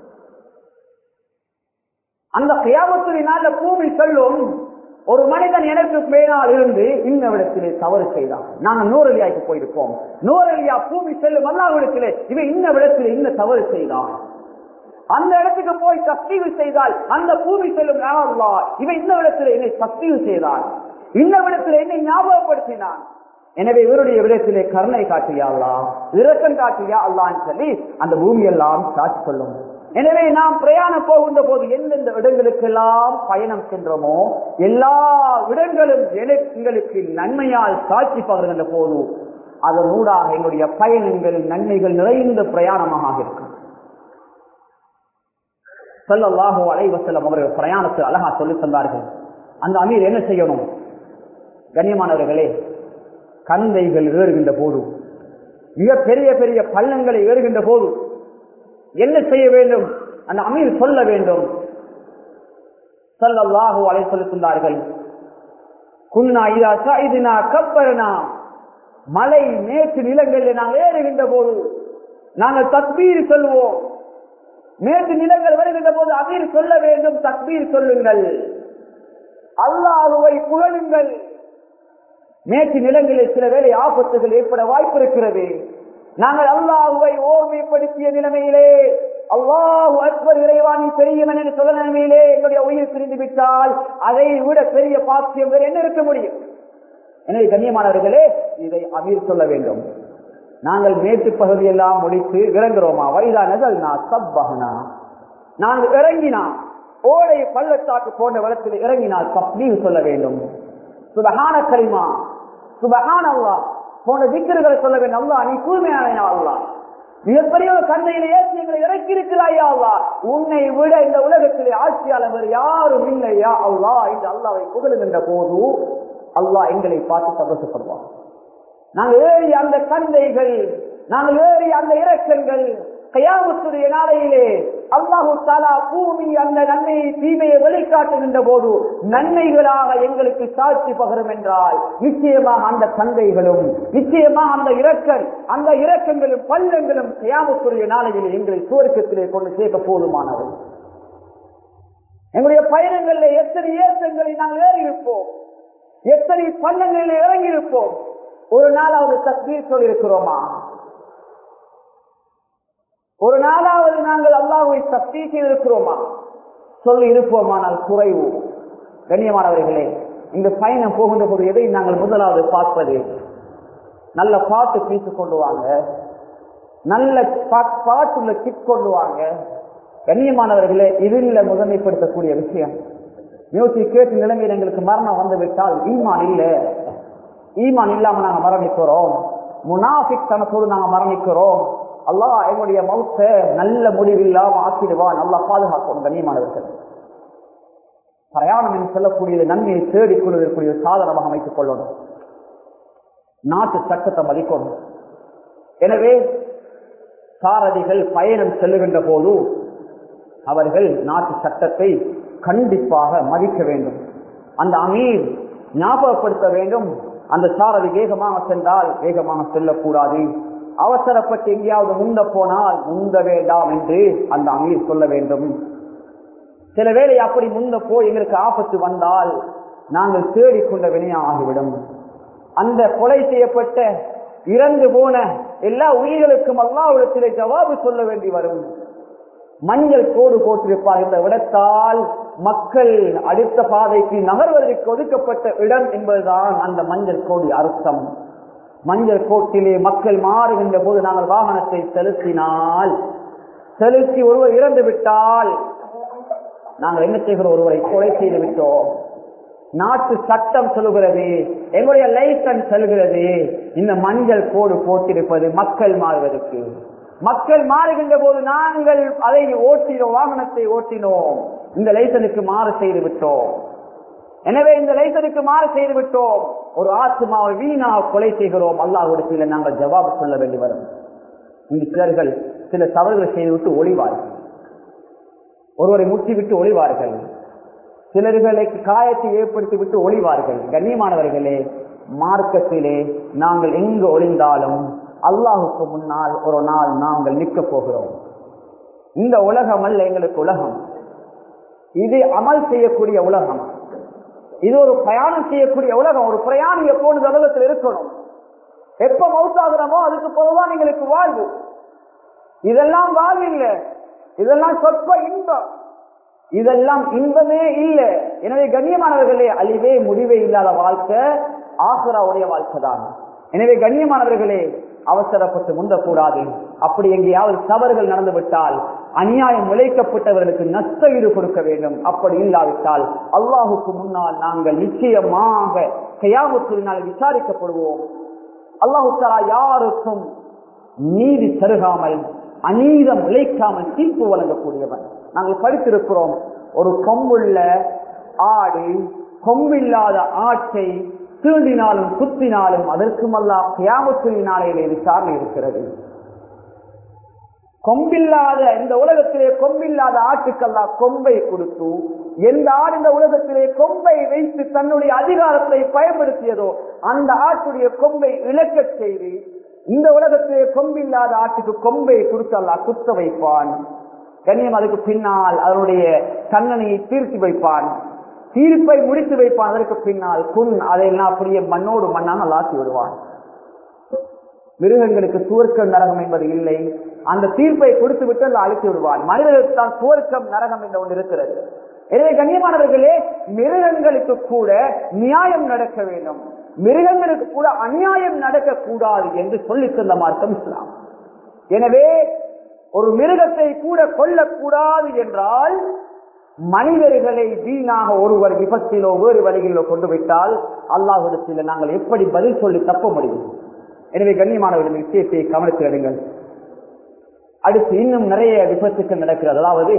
அந்த கயாமத்துடைய நாள்ல பூமி சொல்லும் ஒரு மனிதன் எனக்கு மேலால் இருந்து இன்னவிடத்திலே தவறு செய்தான் நாங்க நூறலியாய்க்கு போயிருப்போம் நூறலியா பூமி செல்லும் அல்லாவிடத்திலே இவன் இன்ன விடத்திலே இன்ன தவறு செய்தான் அந்த இடத்துக்கு போய் தஸ்தீவு செய்தால் அந்த பூமி செல்லும் அல்லா இவன் இந்த விடத்திலே என்னை தஸ்தீவு செய்தான் இந்த விடத்திலே என்னை ஞாபகப்படுத்தினான் எனவே இவருடைய விடத்திலே கருணை காட்டியா அல்லா இரக்கம் காட்டியா அல்லான்னு சொல்லி அந்த பூமியெல்லாம் சாட்சி சொல்லும் எனவே நாம் பிரயாணம் போகின்ற போது எந்தெந்த இடங்களுக்கெல்லாம் பயணம் சென்றோமோ எல்லா இடங்களும் எங்களுக்கு நன்மையால் சாட்சி பகிர்கின்ற போது அதன் ஊடாக எங்களுடைய பயணங்கள் நன்மைகள் நிறைந்த பிரயாணமாக இருக்கும் சொல்லல்லாஹோ அலைவசல்லம் அவர்கள் பிரயாணத்தில் அழகா சொல்லி தந்தார்கள் அந்த அமீர் என்ன செய்யணும் கண்ணியமானவர்களே கந்தைகள் ஏறுகின்ற போது மிக பெரிய பெரிய பள்ளங்களை ஏறுகின்ற போது என்ன செய்ய வேண்டும் அந்த அமீர் சொல்ல வேண்டும் சொல்லல்லாஹோ அலை சொல்லுகின்றார்கள் குன்னா இதா சாயிதினா கப்பரனா மலை மேற்கு நிலங்களில் நாங்கள் ஏறுகின்ற போது நாங்கள் தக்பீர் சொல்லுவோம் மேற்கு நிலங்கள் வருகின்ற போது அமீர் சொல்ல வேண்டும் தக்பீர் சொல்லுங்கள் அல்லாஹுவை புகழுங்கள் மேற்கு நிலங்களில் சில வேலை ஆபத்துகள் ஏற்பட வாய்ப்பு இருக்கிறது நாங்கள் அல்லாஹுவை ஓர்மைப்படுத்திய நிலைமையிலே அல்லாஹு அக்பர் இறைவாணி பெரியவன் என்று சொல்ல நிலைமையிலே எங்களுடைய உயிர் பிரிந்து விட்டால் அதை விட பெரிய பாக்கியம் வேறு என்ன இருக்க முடியும் எனவே கண்ணியமானவர்களே இதை அமீர் சொல்ல வேண்டும் நாங்கள் மேற்கு பகுதியெல்லாம் முடித்து இறங்குறோமா வைதா நகல் நான் சப்பகனா நாங்கள் இறங்கினா ஓடை பள்ளத்தாக்கு போன்ற வளத்தில் இறங்கினால் தப்லீவ் சொல்ல வேண்டும் சுபகான கரிமா சுபகான அல்லா போன்ற திக்கர்களை சொல்ல வேண்டும் அல்லா நீ தூய்மையான அல்லா மிகப்பெரிய ஒரு கண்ணையில ஏற்றி எங்களை இறக்கி இருக்கிறாயா அல்லா உன்னை விட இந்த உலகத்திலே ஆட்சியாளர் வேறு யாரும் இல்லையா அல்லா இந்த அல்லாவை புகழுகின்ற போது அல்லாஹ் எங்களை பார்த்து சந்தோஷப்படுவான் நாங்கள் ஏறி அந்த கந்தைகள் நாங்கள் ஏறி அந்த இறக்கங்கள் கயாமத்துடைய நாளையிலே அல்லாஹு தாலா பூமி அந்த நன்மையை தீமையை வெளிக்காட்டுகின்ற போது நன்மைகளாக எங்களுக்கு சாட்சி பகரும் என்றால் நிச்சயமாக அந்த தந்தைகளும் நிச்சயமாக அந்த இறக்கல் அந்த இறக்கங்களும் பள்ளங்களும் கயாமத்துடைய நாளையிலே எங்களை சுவர்க்கத்திலே கொண்டு சேர்க்க போதுமானவை எங்களுடைய பயணங்களில் எத்தனை ஏற்றங்களை நாங்கள் ஏறி இருப்போம் எத்தனை பள்ளங்களில் இறங்கி இருப்போம் ஒரு நாளாவது தஸ்மீர் சொல்லியிருக்கிறோமா ஒரு நாளாவது நாங்கள் அல்லாஹுவை சக்தி செய்திருக்கிறோமா சொல்லி இருப்போமானால் குறைவு கண்ணியமானவர்களே இந்த பயணம் போகின்ற போது எதை நாங்கள் முதலாவது பார்ப்பது நல்ல பாட்டு பீசு கொண்டு வாங்க நல்ல பாட்டுள்ள கிட் கொண்டு வாங்க கண்ணியமானவர்களே இதில் முதன்மைப்படுத்தக்கூடிய விஷயம் மியூசிக் கேட்டு நிலைமையில் எங்களுக்கு மரணம் வந்து விட்டால் ஈமான் இல்ல ஈமான் இல்லாம நாங்க மரணிக்கிறோம் முனாஃபிக் தனத்தோடு நாங்க மரணிக்கிறோம் அல்லாஹ் எங்களுடைய மௌத்த நல்ல முடிவில்லாம ஆக்கிடுவான் நல்லா பாதுகாக்கணும் கண்ணியமானவர்கள் பிரயாணம் என்று சொல்லக்கூடியது நன்மையை தேடிக் கொள்வதற்குரிய சாதனமாக அமைத்துக் கொள்ளணும் நாட்டு சட்டத்தை மதிக்கணும் எனவே சாரதிகள் பயணம் செல்லுகின்ற போது அவர்கள் நாட்டு சட்டத்தை கண்டிப்பாக மதிக்க வேண்டும் அந்த அமீர் ஞாபகப்படுத்த வேண்டும் அந்த சாரதி வேகமாக சென்றால் வேகமாக செல்லக்கூடாது அவசரப்பட்டு எங்கேயாவது முந்த போனால் முந்த வேண்டாம் என்று அந்த அமீர் சொல்ல வேண்டும் சில வேளை அப்படி முந்த போய் எங்களுக்கு ஆபத்து வந்தால் நாங்கள் தேடிக்கொண்ட வினையா ஆகிவிடும் அந்த கொலை செய்யப்பட்ட இறந்து போன எல்லா உயிர்களுக்கும் அல்லாவிடத்திலே ஜவாபு சொல்ல வேண்டி வரும் மஞ்சள் கோடு போட்டிருப்பார் இந்த விடத்தால் மக்கள் அடுத்த பாதைக்கு நகர்வதற்கு ஒதுக்கப்பட்ட இடம் என்பதுதான் அந்த மஞ்சள் கோடி அர்த்தம் மஞ்சள் கோட்டிலே மக்கள் மாறுகின்ற போது நாங்கள் வாகனத்தை செலுத்தினால் செலுத்தி ஒருவர் இறந்து விட்டால் நாங்கள் என்ன செய்கிறோம் ஒருவரை கொலை செய்து விட்டோம் நாட்டு சட்டம் சொல்லுகிறது எங்களுடைய லைசன்ஸ் சொல்கிறது இந்த மஞ்சள் கோடு போட்டிருப்பது மக்கள் மாறுவதற்கு மக்கள் மாறுகின்ற போது நாங்கள் அதை ஓட்டினோம் வாகனத்தை ஓட்டினோம் இந்த லைசனுக்கு மாறு செய்து விட்டோம் எனவே இந்த லைசனுக்கு மாறு செய்து விட்டோம் ஒரு ஆத்மாவை வீணா கொலை செய்கிறோம் அல்லாஹ்விடத்தில் நாங்கள் ஜவாபு சொல்ல வேண்டி வரும் இந்த சிலர்கள் சில தவறுகளை செய்துவிட்டு ஒளிவார்கள் ஒருவரை முட்டிவிட்டு ஒளிவார்கள் சிலர்களுக்கு காயத்தை ஏற்படுத்தி விட்டு ஒளிவார்கள் கண்ணியமானவர்களே மார்க்கத்திலே நாங்கள் எங்கு ஒளிந்தாலும் அல்லாஹுக்கு முன்னால் ஒரு நாள் நாங்கள் நிற்க போகிறோம் இந்த உலகம் அல்ல எங்களுக்கு உலகம் இது அமல் செய்யக்கூடிய உலகம் இது ஒரு பிரயாணம் செய்யக்கூடிய உலகம் ஒரு பிரயாணி எப்போது இந்த உலகத்தில் இருக்கணும் எப்ப மவுத்தாகிறோமோ அதுக்கு பொதுவாக எங்களுக்கு வாழ்வு இதெல்லாம் வாழ்வு இல்லை இதெல்லாம் சொற்ப இன்பம் இதெல்லாம் இன்பமே இல்லை எனவே கண்ணியமானவர்களே அழிவே முடிவே இல்லாத வாழ்க்கை ஆசுராவுடைய வாழ்க்கை தான் எனவே கண்ணியமானவர்களே அவசரப்பட்டு முந்தக்கூடாது அப்படி எங்கேயாவது தவறுகள் நடந்து விட்டால் அநியாயம் விளைக்கப்பட்டவர்களுக்கு நஷ்ட ஈடு கொடுக்க வேண்டும் அப்படி இல்லாவிட்டால் அல்லாஹுக்கு முன்னால் நாங்கள் நிச்சயமாக கையாமத்தினால் விசாரிக்கப்படுவோம் அல்லாஹு தலா யாருக்கும் நீதி தருகாமல் அநீதம் இழைக்காமல் தீர்ப்பு வழங்கக்கூடியவன் நாங்கள் படித்திருக்கிறோம் ஒரு கொம்புள்ள ஆடு கொம்பில்லாத ஆட்டை தீண்டினாலும் குத்தினாலும் அதற்கும் அல்லா கியாமத்துவின் நாளையிலே விசாரணை இருக்கிறது கொம்பில்லாத இந்த உலகத்திலே கொம்பில்லாத ஆட்டுக்கல்லா கொம்பை கொடுத்து எந்த ஆடு இந்த உலகத்திலே கொம்பை வைத்து தன்னுடைய அதிகாரத்தை பயன்படுத்தியதோ அந்த ஆட்டுடைய கொம்பை இழக்கச் செய்து இந்த உலகத்திலே கொம்பில்லாத ஆட்டுக்கு கொம்பை கொடுத்து அல்லா குத்த வைப்பான் கண்ணியம் அதுக்கு பின்னால் அதனுடைய தண்டனையை தீர்த்து வைப்பான் தீர்ப்பை முடித்து வைப்பான் அதற்கு பின்னால் குன் அதையெல்லாம் அப்படியே மண்ணோடு மண்ணாக லாசி விடுவான் மிருகங்களுக்கு சுவர்க்கம் நரகம் என்பது இல்லை அந்த தீர்ப்பை கொடுத்து விட்டு அல்ல அழித்து விடுவான் மனிதர்களுக்கு தான் சுவர்க்கம் நரகம் என்று ஒன்று இருக்கிறது எனவே கண்ணியமானவர்களே மிருகங்களுக்கு கூட நியாயம் நடக்க வேண்டும் மிருகங்களுக்கு கூட அநியாயம் நடக்கக்கூடாது என்று சொல்லி தந்த மார்க்கம் இஸ்லாம் எனவே ஒரு மிருகத்தை கூட கொல்லக்கூடாது என்றால் மனிதர்களை வீணாக ஒருவர் விபத்திலோ வேறு வழிகளிலோ கொண்டு விட்டால் அல்லாஹிடத்தில் நாங்கள் எப்படி பதில் சொல்லி தப்ப முடியும் எனவே கண்ணியமானவர்கள் விஷயத்தை கவனித்து எடுங்கள் அடுத்து இன்னும் நிறைய விபத்துக்கள் நடக்கிறது அதாவது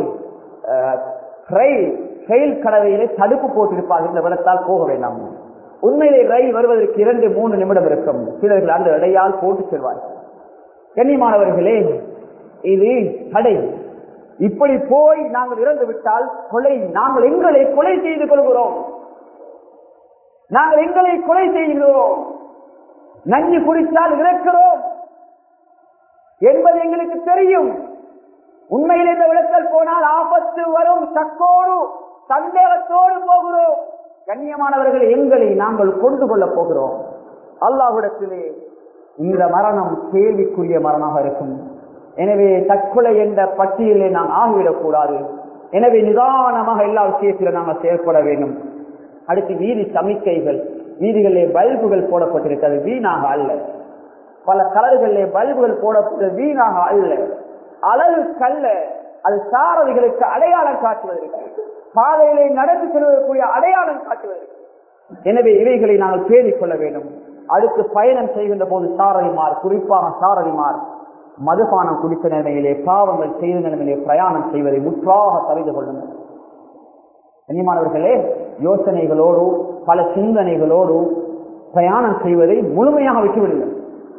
ரயில் கடவையிலே தடுப்பு போட்டிருப்பார்கள் இந்த விடத்தால் போக வேண்டாம் உண்மையிலே ரயில் வருவதற்கு இரண்டு மூணு நிமிடம் இருக்கும் சிலர்கள் அந்த இடையால் போட்டு செல்வார்கள் கண்ணியமானவர்களே இது தடை இப்படி போய் நாங்கள் இறந்து விட்டால் கொலை நாங்கள் எங்களை கொலை செய்து கொள்கிறோம் நாங்கள் எங்களை கொலை செய்கிறோம் நஞ்சு குடித்தால் இறக்கிறோம் என்பது எங்களுக்கு தெரியும் உண்மையில் இந்த விளக்கல் போனால் ஆபத்து வரும் சக்கோடு சந்தேகத்தோடு போகிறோம் கண்ணியமானவர்கள் எங்களை நாங்கள் கொண்டு கொள்ள போகிறோம் அல்லாஹ்விடத்திலே இந்த மரணம் கேள்விக்குரிய மரணமாக இருக்கும் எனவே தற்கொலை என்ற பட்டியலை நாம் ஆகிவிடக் கூடாது எனவே நிதானமாக எல்லா விஷயத்திலும் நாங்கள் செயல்பட வேண்டும் அடுத்து வீதி சமிக்கைகள் வீதிகளிலே பல்புகள் போடப்பட்டிருக்கிறது வீணாக அல்ல பல கலர்களிலே பல்புகள் போடப்பட்டது வீணாக அல்ல அழகு கல்ல அது சாரதிகளுக்கு அடையாளம் காட்டுவதற்கு பாதையிலே நடந்து செல்வதற்குரிய அடையாளம் காட்டுவதற்கு எனவே இவைகளை நாங்கள் பேணிக் கொள்ள வேண்டும் அடுத்து பயணம் செய்கின்ற போது சாரதிமார் குறிப்பாக சாரதிமார் மதுபானம் குடித்த நிலைமையிலே பாவங்கள் செய்த நிலைமையிலே பிரயாணம் செய்வதை முற்றாக தவிர்த்து கொள்ளுங்கள் கண்ணியமானவர்களே யோசனைகளோடு பல சிந்தனைகளோடு பிரயாணம் செய்வதை முழுமையாக விட்டுவிடுங்கள்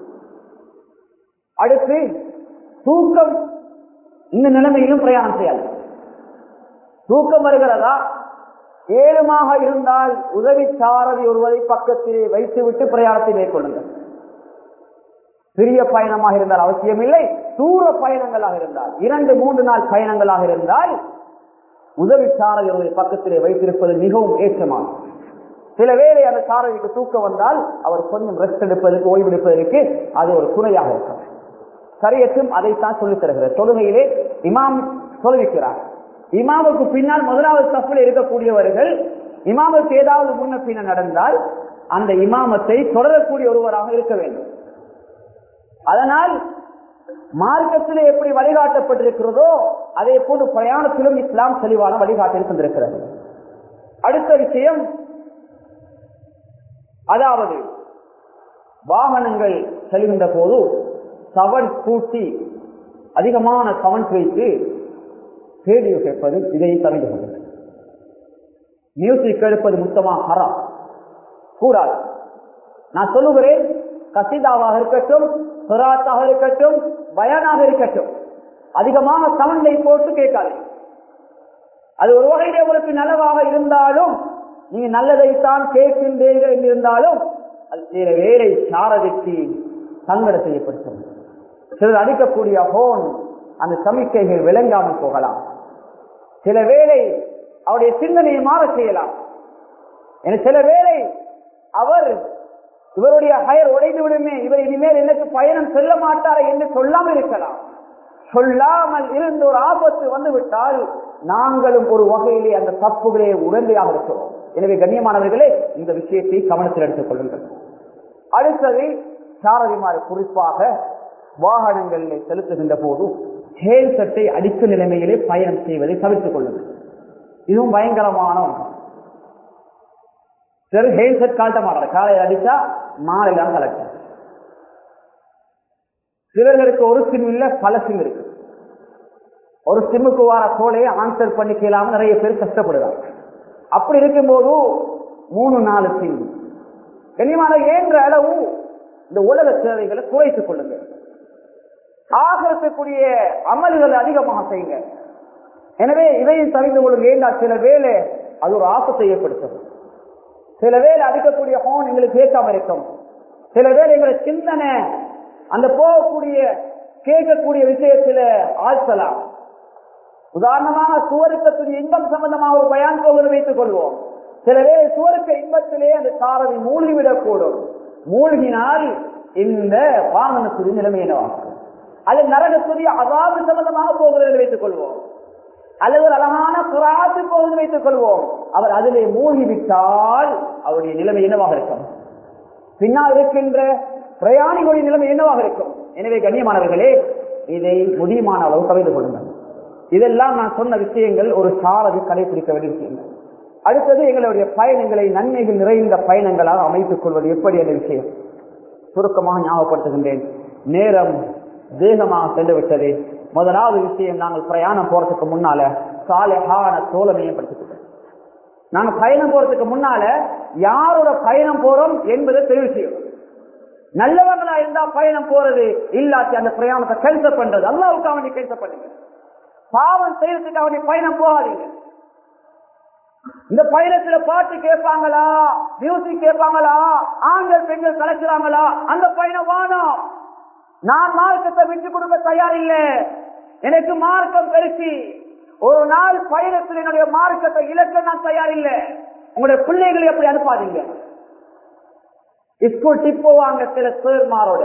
அடுத்து தூக்கம் இந்த நிலைமையிலும் பிரயாணம் செய்யாது தூக்கம் வருகிறதா ஏழுமாக இருந்தால் உதவி சாரதி ஒருவரை பக்கத்திலே வைத்துவிட்டு பிரயாணத்தை மேற்கொள்ளுங்கள் சிறிய பயணமாக இருந்தால் அவசியமில்லை தூர பயணங்களாக இருந்தால் இரண்டு மூன்று நாள் பயணங்களாக இருந்தால் உதவி சாரதி ஒருவரை பக்கத்திலே வைத்திருப்பது மிகவும் ஏற்றமாகும் சில வேளை அந்த சாரதிக்கு தூக்கம் வந்தால் அவர் கொஞ்சம் ரெஸ்ட் எடுப்பதற்கு ஓய்வெடுப்பதற்கு அது ஒரு துணையாக இருக்கும் சரியற்றும் அதைத்தான் சொல்லித் தருகிறது தொழுகையிலே இமாம் சொல்லிக்கிறார் இமாமுக்கு பின்னால் முதலாவது தப்பில் இருக்கக்கூடியவர்கள் இமாமுக்கு ஏதாவது முன்ன பின்ன நடந்தால் அந்த இமாமத்தை தொடரக்கூடிய ஒருவராக இருக்க வேண்டும் அதனால் மார்க்கத்திலே எப்படி வழிகாட்டப்பட்டிருக்கிறதோ அதே போன்று பிரயாணத்திலும் இஸ்லாம் தெளிவான வழிகாட்டில் தந்திருக்கிறது அடுத்த விஷயம் அதாவது வாகனங்கள் செல்கின்ற போது சவன் கூட்டி அதிகமான சவன் வைத்து ரேடியோ கேட்பது இதை தவிர்த்து கொள்ளுங்கள் மியூசிக் எடுப்பது முத்தமா ஹரா கூடாது நான் சொல்லுகிறேன் கசிதாவாக இருக்கட்டும் சுராத்தாக இருக்கட்டும் பயானாக இருக்கட்டும் அதிகமாக சவண்டை போட்டு கேட்காது அது ஒரு வகையிலே உங்களுக்கு நலவாக இருந்தாலும் நீங்க நல்லதைத்தான் கேட்கின்றீர்கள் என்று இருந்தாலும் அது சில வேலை சாரதிக்கு சங்கட செய்யப்படுகிறது சிலர் அடிக்கக்கூடிய ஹோன் அந்த சமிக்கைகள் விளங்காமல் போகலாம் சில வேளை அவருடைய சிந்தனையை மாற செய்யலாம் என சில வேளை அவர் இவருடைய ஹயர் உடைந்து விடுமே இவர் இனிமேல் எனக்கு பயணம் செல்ல மாட்டாரா என்று சொல்லாமல் இருக்கலாம் சொல்லாமல் இருந்து ஒரு ஆபத்து வந்து விட்டால் நாங்களும் ஒரு வகையிலே அந்த தப்புகளே உடந்தையாக இருக்கிறோம் எனவே கண்ணியமானவர்களே இந்த விஷயத்தை கவனத்தில் எடுத்துக் கொள்ளுங்கள் அடுத்தது சாரதிமார் குறிப்பாக வாகனங்களில் செலுத்துகின்ற போது ஹேல் சட்டை அடிக்கும் நிலைமையிலே பயணம் செய்வதை தவிர்த்துக் கொள்ளுங்கள் இதுவும் பயங்கரமான ஒன்று சரி ஹேல் செட் காட்ட மாட்டார் காலையில் அடிச்சா மாலையில கலெக்ட் சிலர்களுக்கு ஒரு சிம் இல்ல பல சிம் இருக்கு ஒரு சிம்முக்கு வர கோலையை ஆன்சர் பண்ணிக்கலாம நிறைய பேர் கஷ்டப்படுறாங்க அப்படி இருக்கும்போது மூணு நாலு சிம் கண்ணியமான ஏன்ற அளவு இந்த உலக சேவைகளை குறைத்துக் கொள்ளுங்க ஆகிறதுக்குரிய அமல்கள் அதிகமாக செய்யுங்க எனவே இதையும் தெரிந்து கொள்ளுங்க ஏண்டா சில வேலை அது ஒரு ஆபத்தை ஏற்படுத்தும் சில வேலை அடிக்கக்கூடிய ஹோன் எங்களுக்கு கேட்காம இருக்கும் சில வேலை எங்களை சிந்தனை அந்த போகக்கூடிய கேட்கக்கூடிய விஷயத்துல ஆழ்த்தலாம் உதாரணமாக சுவருக்கத்துடைய இன்பம் சம்பந்தமாக ஒரு பயான் போகிறது வைத்துக் கொள்வோம் சில வேளை சுவருக்க இன்பத்திலே அந்த சாரதி மூழ்கிவிடக்கூடும் மூழ்கினால் இந்த வாகனத்துடைய நிலைமை என்னவாகும் அது நரகத்துடைய அதாவது சம்பந்தமாக போகிறது வைத்துக் கொள்வோம் அல்லது ஒரு அழகான புறாத்து போகிறது வைத்துக் கொள்வோம் அவர் அதிலே மூழ்கிவிட்டால் அவருடைய நிலைமை என்னவாக இருக்கும் பின்னால் இருக்கின்ற பிரயாணிகளுடைய நிலைமை என்னவாக இருக்கும் எனவே கண்ணியமானவர்களே இதை முடியுமான அளவு கவிழ்ந்து கொள்ளுங்கள் இதெல்லாம் நான் சொன்ன விஷயங்கள் ஒரு சாரதி கடைபிடிக்க வேண்டிய விஷயங்கள் அடுத்தது எங்களுடைய பயணங்களை நன்மைகள் நிறைந்த பயணங்களாக அமைத்துக் கொள்வது எப்படி என்ற விஷயம் சுருக்கமாக ஞாபகப்படுத்துகின்றேன் நேரம் வேகமாக சென்று விட்டது முதலாவது விஷயம் நாங்கள் பிரயாணம் போறதுக்கு முன்னால சாலையான தோழமையை படுத்திக்கிட்டோம் நாங்க பயணம் போறதுக்கு முன்னால யாரோட பயணம் போறோம் என்பதை தெரிவு செய்யணும் நல்லவங்களா இருந்தா பயணம் போறது இல்லாட்டி அந்த பிரயாணத்தை கேன்சல் பண்றது அல்லாவுக்கு அவனை கேன்சல் பண்ணுங்க பாவம் செய்யறதுக்கு அவனை பயணம் போகாதீங்க இந்த பயணத்துல பாட்டு கேட்பாங்களா மியூசிக் கேட்பாங்களா ஆண்கள் பெண்கள் கலக்கிறாங்களா அந்த பயணம் வானம் நான் மார்க்கத்தை விட்டு கொடுக்க தயார் இல்லை எனக்கு மார்க்கம் பெருசி ஒரு நாள் பயணத்தில் என்னுடைய மார்க்கத்தை இழக்க நான் தயார் இல்லை உங்களுடைய பிள்ளைகளை எப்படி அனுப்பாதீங்க ஸ்கூல் டிப் போவாங்க சில சேர்மாரோட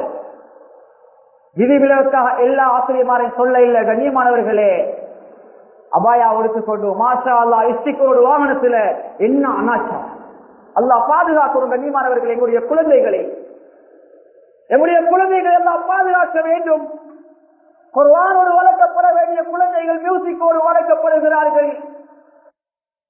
விதிவிலக்காக எல்லா ஆசிரியமாரையும் சொல்ல இல்லை கண்ணியமானவர்களே அபாயா கொண்டு மாஷா அல்லா இஸ்டிக்கரோட வாகனத்துல என்ன அனாச்சா அல்லா பாதுகாக்கிறோம் கண்ணியமானவர்கள் எங்களுடைய குழந்தைகளை எங்களுடைய குழந்தைகள் எல்லாம் பாதுகாக்க வேண்டும் ஒரு வானோடு வளர்க்கப்பட வேண்டிய குழந்தைகள் மியூசிக்கோடு வளர்க்கப்படுகிறார்கள்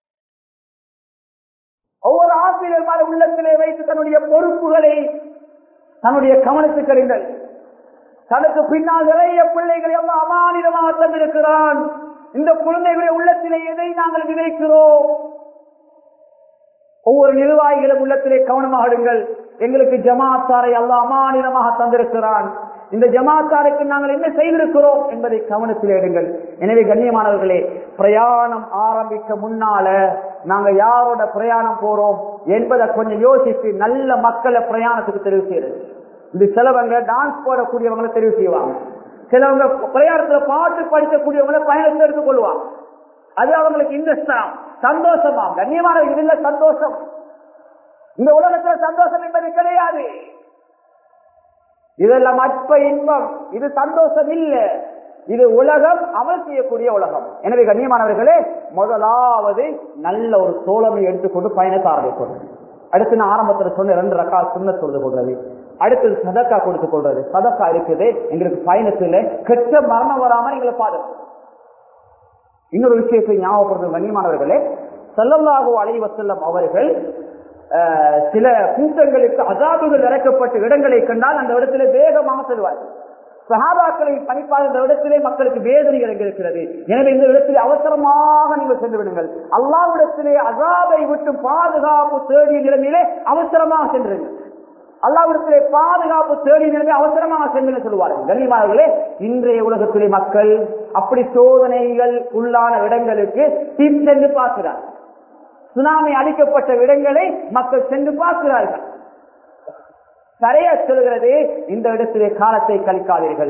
காப்பீரமான உள்ளத்திலே வைத்து தன்னுடைய பொறுப்புகளை தன்னுடைய கவனத்துக்கு அறிந்தல் தனக்கு பின்னால் நிறைய பிள்ளைகளை எல்லாம் அமானிதமாக தந்திருக்கிறான் இந்த குழந்தைகளுடைய உள்ளத்திலே எதை நாங்கள் விதைக்கிறோம் ஒவ்வொரு நிர்வாகிகளும் உள்ளத்திலே கவனமாக எடுங்கள் எங்களுக்கு ஜமாத்தாரை அல்ல அமானிதமாக தந்திருக்கிறான் இந்த ஜமாத்தாருக்கு நாங்கள் என்ன செய்திருக்கிறோம் என்பதை கவனத்தில் எடுங்கள் எனவே கண்ணியமானவர்களே பிரயாணம் ஆரம்பிக்க முன்னால நாங்க யாரோட பிரயாணம் போறோம் என்பதை கொஞ்சம் யோசித்து நல்ல மக்களை பிரயாணத்துக்கு தெரிவு செய்யறது இந்த சிலவங்க டான்ஸ் போடக்கூடியவங்களை தெரிவு செய்வாங்க சிலவங்க பிரயாணத்துல பாட்டு படிக்கக்கூடியவங்களை பயணத்தை எடுத்துக் கொள்வாங்க அது அவங்களுக்கு இன்ட்ரெஸ்டா சந்தோஷமா கண்ணியமான இதுல சந்தோஷம் இந்த உலகத்துல சந்தோஷம் என்பது கிடையாது இதெல்லாம் அற்ப இன்பம் இது சந்தோஷம் இல்ல இது உலகம் அமல் செய்யக்கூடிய உலகம் எனவே கண்ணியமானவர்களே முதலாவது நல்ல ஒரு தோழமை எடுத்துக்கொண்டு பயணத்தை ஆரம்பிக்கணும் அடுத்து நான் ஆரம்பத்தில் சொன்ன ரெண்டு ரக்கா சுண்ண சொல்றது கொள்றது அடுத்தது சதக்கா கொடுத்து கொள்றது சதக்கா இருக்குது எங்களுக்கு பயணத்துல கெட்ட மரணம் வராம எங்களை பாதுகாக்கும் இன்னொரு விஷயத்தை ஞாபகப்படுத்தும் கண்ணியமானவர்களே செல்லல்லாகோ அலைவசல்லம் அவர்கள் அஹ், சில கூட்டங்களுக்கு அசாபுகள் இறக்கப்பட்ட இடங்களை கண்டால் அந்த இடத்திலே வேகமாக செல்வார்கள் சகாபாக்களை பணிப்பாக இந்த இடத்திலே மக்களுக்கு வேதனை இருக்கிறது எனவே இந்த இடத்திலே அவசரமாக நீங்கள் சென்று விடுங்கள் அல்லாவிடத்திலே அசாபை விட்டு பாதுகாப்பு தேடிய நிலைமையிலே அவசரமாக சென்றுங்கள் அல்லாவிடத்திலே பாதுகாப்பு தேடிய நிலைமை அவசரமாக சென்று சொல்லுவார்கள் கண்ணியமானவர்களே இன்றைய உலகத்திலே மக்கள் அப்படி சோதனைகள் உள்ளான இடங்களுக்கு சென்று பார்க்கிறார் சுனாமி அளிக்கப்பட்ட இடங்களை மக்கள் சென்று பார்க்கிறார்கள் சரியா சொல்கிறது இந்த இடத்திலே காலத்தை கழிக்காதீர்கள்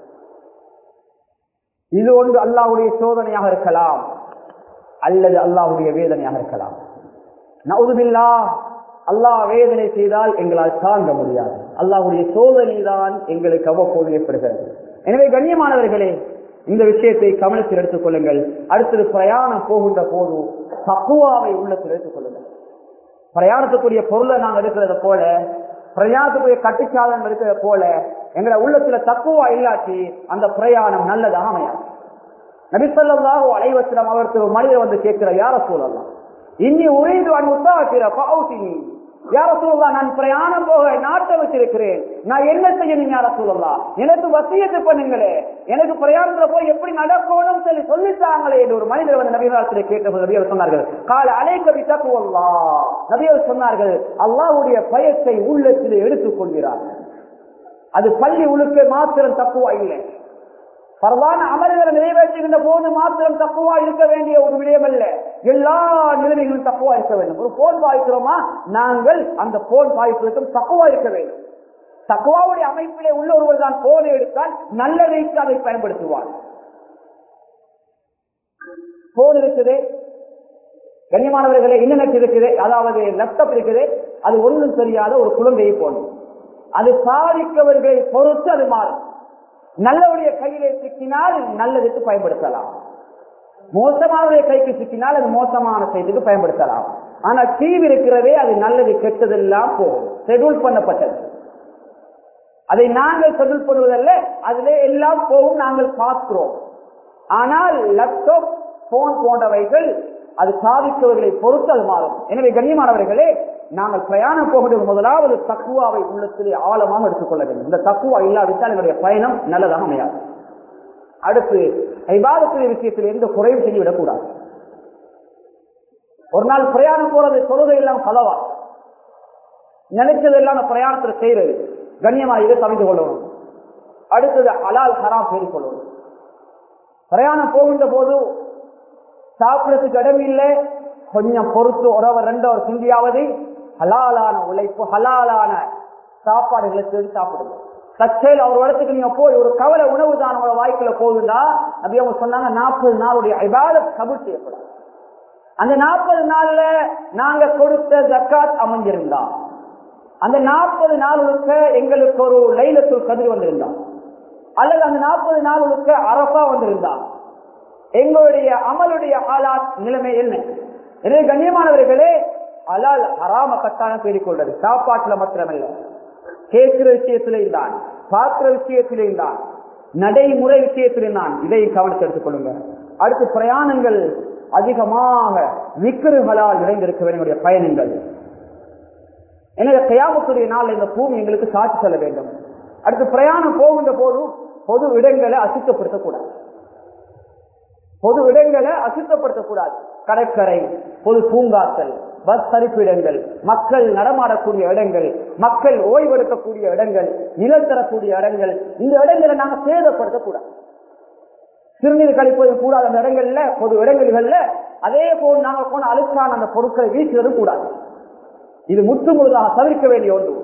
இது ஒன்று அல்லாஹ்வுடைய சோதனையாக இருக்கலாம் அல்லது அல்லாஹ்வுடைய வேதனையாக இருக்கலாம் நவுதுபில்லா அல்லாஹ் வேதனை செய்தால் எங்களால் தாங்க முடியாது அல்லாஹ்வுடைய சோதனை தான் எங்களுக்கு அவ்வப்போது ஏற்படுகிறது எனவே கண்ணியமானவர்களே இந்த விஷயத்தை கவனத்தில் எடுத்துக் கொள்ளுங்கள் அடுத்தது பிரயாணம் போகின்ற போது தக்குவாவை உள்ளத்தில் எடுத்துக் கொள்ளுங்கள் பிரயாணத்துக்குரிய பொருளை நாங்கள் இருக்கிறத போல பிரயாணத்துக்குரிய கட்டுச்சாதனம் இருக்கிறத போல எங்களை உள்ளத்துல தக்குவா இல்லாட்டி அந்த பிரயாணம் நல்லதாக அமையாது நபிசல்லாஹு அலைவசனம் அவருக்கு ஒரு மனிதர் வந்து கேட்கிற யார சூழலாம் இன்னி உறைந்து அன் உத்தாத்திர பௌசினி யார சூழலாம் நான் பிரயாணம் போக நாட்டை வச்சிருக்கிறேன் நான் என்ன செய்யணும் யார சூழலாம் எனக்கு வசியத்தை பண்ணுங்களே எனக்கு பிரயாணத்துல போய் எப்படி நடக்கணும் சொல்லி சொல்லித்தாங்களே என்று ஒரு மனிதர் வந்து நபிகாலத்தில் கேட்டபோது நபியர் சொன்னார்கள் கால அலைக்கவி தக்குவல்லா நபியர் சொன்னார்கள் அல்லாஹ்வுடைய பயத்தை உள்ளத்தில் எடுத்துக் கொள்கிறார்கள் அது பள்ளி உழுக்க மாத்திரம் தப்புவா இல்லை பரவான அமல்களை நிறைவேற்றுகின்ற போது மாத்திரம் தப்புவா இருக்க வேண்டிய ஒரு விடயம் அல்ல எல்லா நிலைமைகளும் தப்புவா இருக்க வேண்டும் ஒரு போன் பாய்க்கிறோமா நாங்கள் அந்த போன் பாய்ப்பதற்கும் தப்புவா இருக்க வேண்டும் தக்குவாவுடைய அமைப்பிலே உள்ள ஒருவர் தான் போனை எடுத்தால் நல்லதைக்கு அதை பயன்படுத்துவார் போன் இருக்குது கண்ணியமானவர்களே இன்டர்நெட் இருக்குது அதாவது லேப்டாப் இருக்குது அது ஒன்றும் தெரியாத ஒரு குழந்தையை போனது அது சாதிக்கவர்களை பொறுத்து அது மாறும் நல்லவருடைய கையிலே சிக்கினால் நல்லதுக்கு பயன்படுத்தலாம் மோசமானவருடைய கைக்கு சிக்கினால் அது மோசமான செய்திக்கு பயன்படுத்தலாம் ஆனா டிவி இருக்கிறதே அது நல்லது கெட்டதெல்லாம் போகும் ஷெடியூல் பண்ணப்பட்டது அதை நாங்கள் ஷெடியூல் பண்ணுவதல்ல அதிலே எல்லாம் போகும் நாங்கள் பார்க்கிறோம் ஆனால் லேப்டாப் போன் போன்றவைகள் அது சாதிக்கவர்களை பொறுத்து அது மாறும் எனவே கண்ணியமானவர்களே நாங்கள் பிரயாணம் போகிறது முதலாவது தக்குவாவை உள்ளத்திலே ஆழமாக எடுத்துக்கொள்ள வேண்டும் இந்த தக்குவா இல்லாவிட்டால் எங்களுடைய பயணம் நல்லதாக அமையாது அடுத்து ஐபாதத்துடைய விஷயத்தில் எந்த குறையும் செய்துவிடக்கூடாது ஒரு நாள் பிரயாணம் போறது தொழுகை எல்லாம் கலவா நினைச்சதெல்லாம் அந்த பிரயாணத்தில் செய்யறது கண்ணியமா இதை தவிர்த்து கொள்ளணும் அடுத்தது அலால் ஹராம் பேரிக் கொள்ளணும் பிரயாணம் போகின்ற போது சாப்பிடறதுக்கு இடம் இல்லை கொஞ்சம் பொறுத்து ஒரு அவர் ரெண்டு அவர் சிந்தியாவது ஹலாலான உழைப்பு ஹலாலான சாப்பாடுகளை தேடி சாப்பிடுங்க தற்செயல் அவர் இடத்துக்கு நீங்க போய் ஒரு கவலை உணவு தான் உங்களோட வாய்க்குள்ள போகுதுண்டா அப்படி அவங்க சொன்னாங்க நாற்பது நாளுடைய இபாதத் கபூல் செய்யப்படும் அந்த நாற்பது நாள்ல நாங்க கொடுத்த ஜக்காத் அமைஞ்சிருந்தா அந்த நாற்பது நாளுக்கு எங்களுக்கு ஒரு லைலத்துள் கதிர் வந்திருந்தா அல்லது அந்த நாற்பது நாளுக்கு அரபா வந்திருந்தா எங்களுடைய அமலுடைய ஆளாத் நிலைமை என்ன எனவே கண்ணியமானவர்களே அலால் ஹராம கட்டாயம் பேடிக்கொள்றது சாப்பாட்டுல மாத்திரமல்ல கேட்கிற விஷயத்திலையும் தான் பார்க்கிற விஷயத்திலையும் தான் நடைமுறை விஷயத்திலையும் தான் இதையும் கவனத்தை எடுத்துக் கொள்ளுங்க அடுத்து பிரயாணங்கள் அதிகமாக விக்கிருகளால் நிறைந்திருக்க வேண்டிய பயணங்கள் எனவே கயாமத்துடைய நாள் இந்த பூமி எங்களுக்கு சாட்சி சொல்ல வேண்டும் அடுத்து பிரயாணம் போகின்ற போதும் பொது இடங்களை அசுத்தப்படுத்தக்கூடாது பொது இடங்களை அசுத்தப்படுத்தக்கூடாது கடற்கரை பொது பூங்காக்கள் பஸ் தரிப்பிடங்கள் மக்கள் நடமாடக்கூடிய இடங்கள் மக்கள் ஓய்வெடுக்கக்கூடிய இடங்கள் நிழல் தரக்கூடிய இடங்கள் இந்த இடங்களை நாங்க சேதப்படுத்தக்கூடாது சிறுநீர் கழிப்பது கூடாது அந்த இடங்கள்ல பொது இடங்கள்ல அதே போல் நாங்க போன அழுக்கான அந்த பொருட்களை வீசுவதும் கூடாது இது முற்று முழுதாக தவிர்க்க வேண்டிய ஒன்று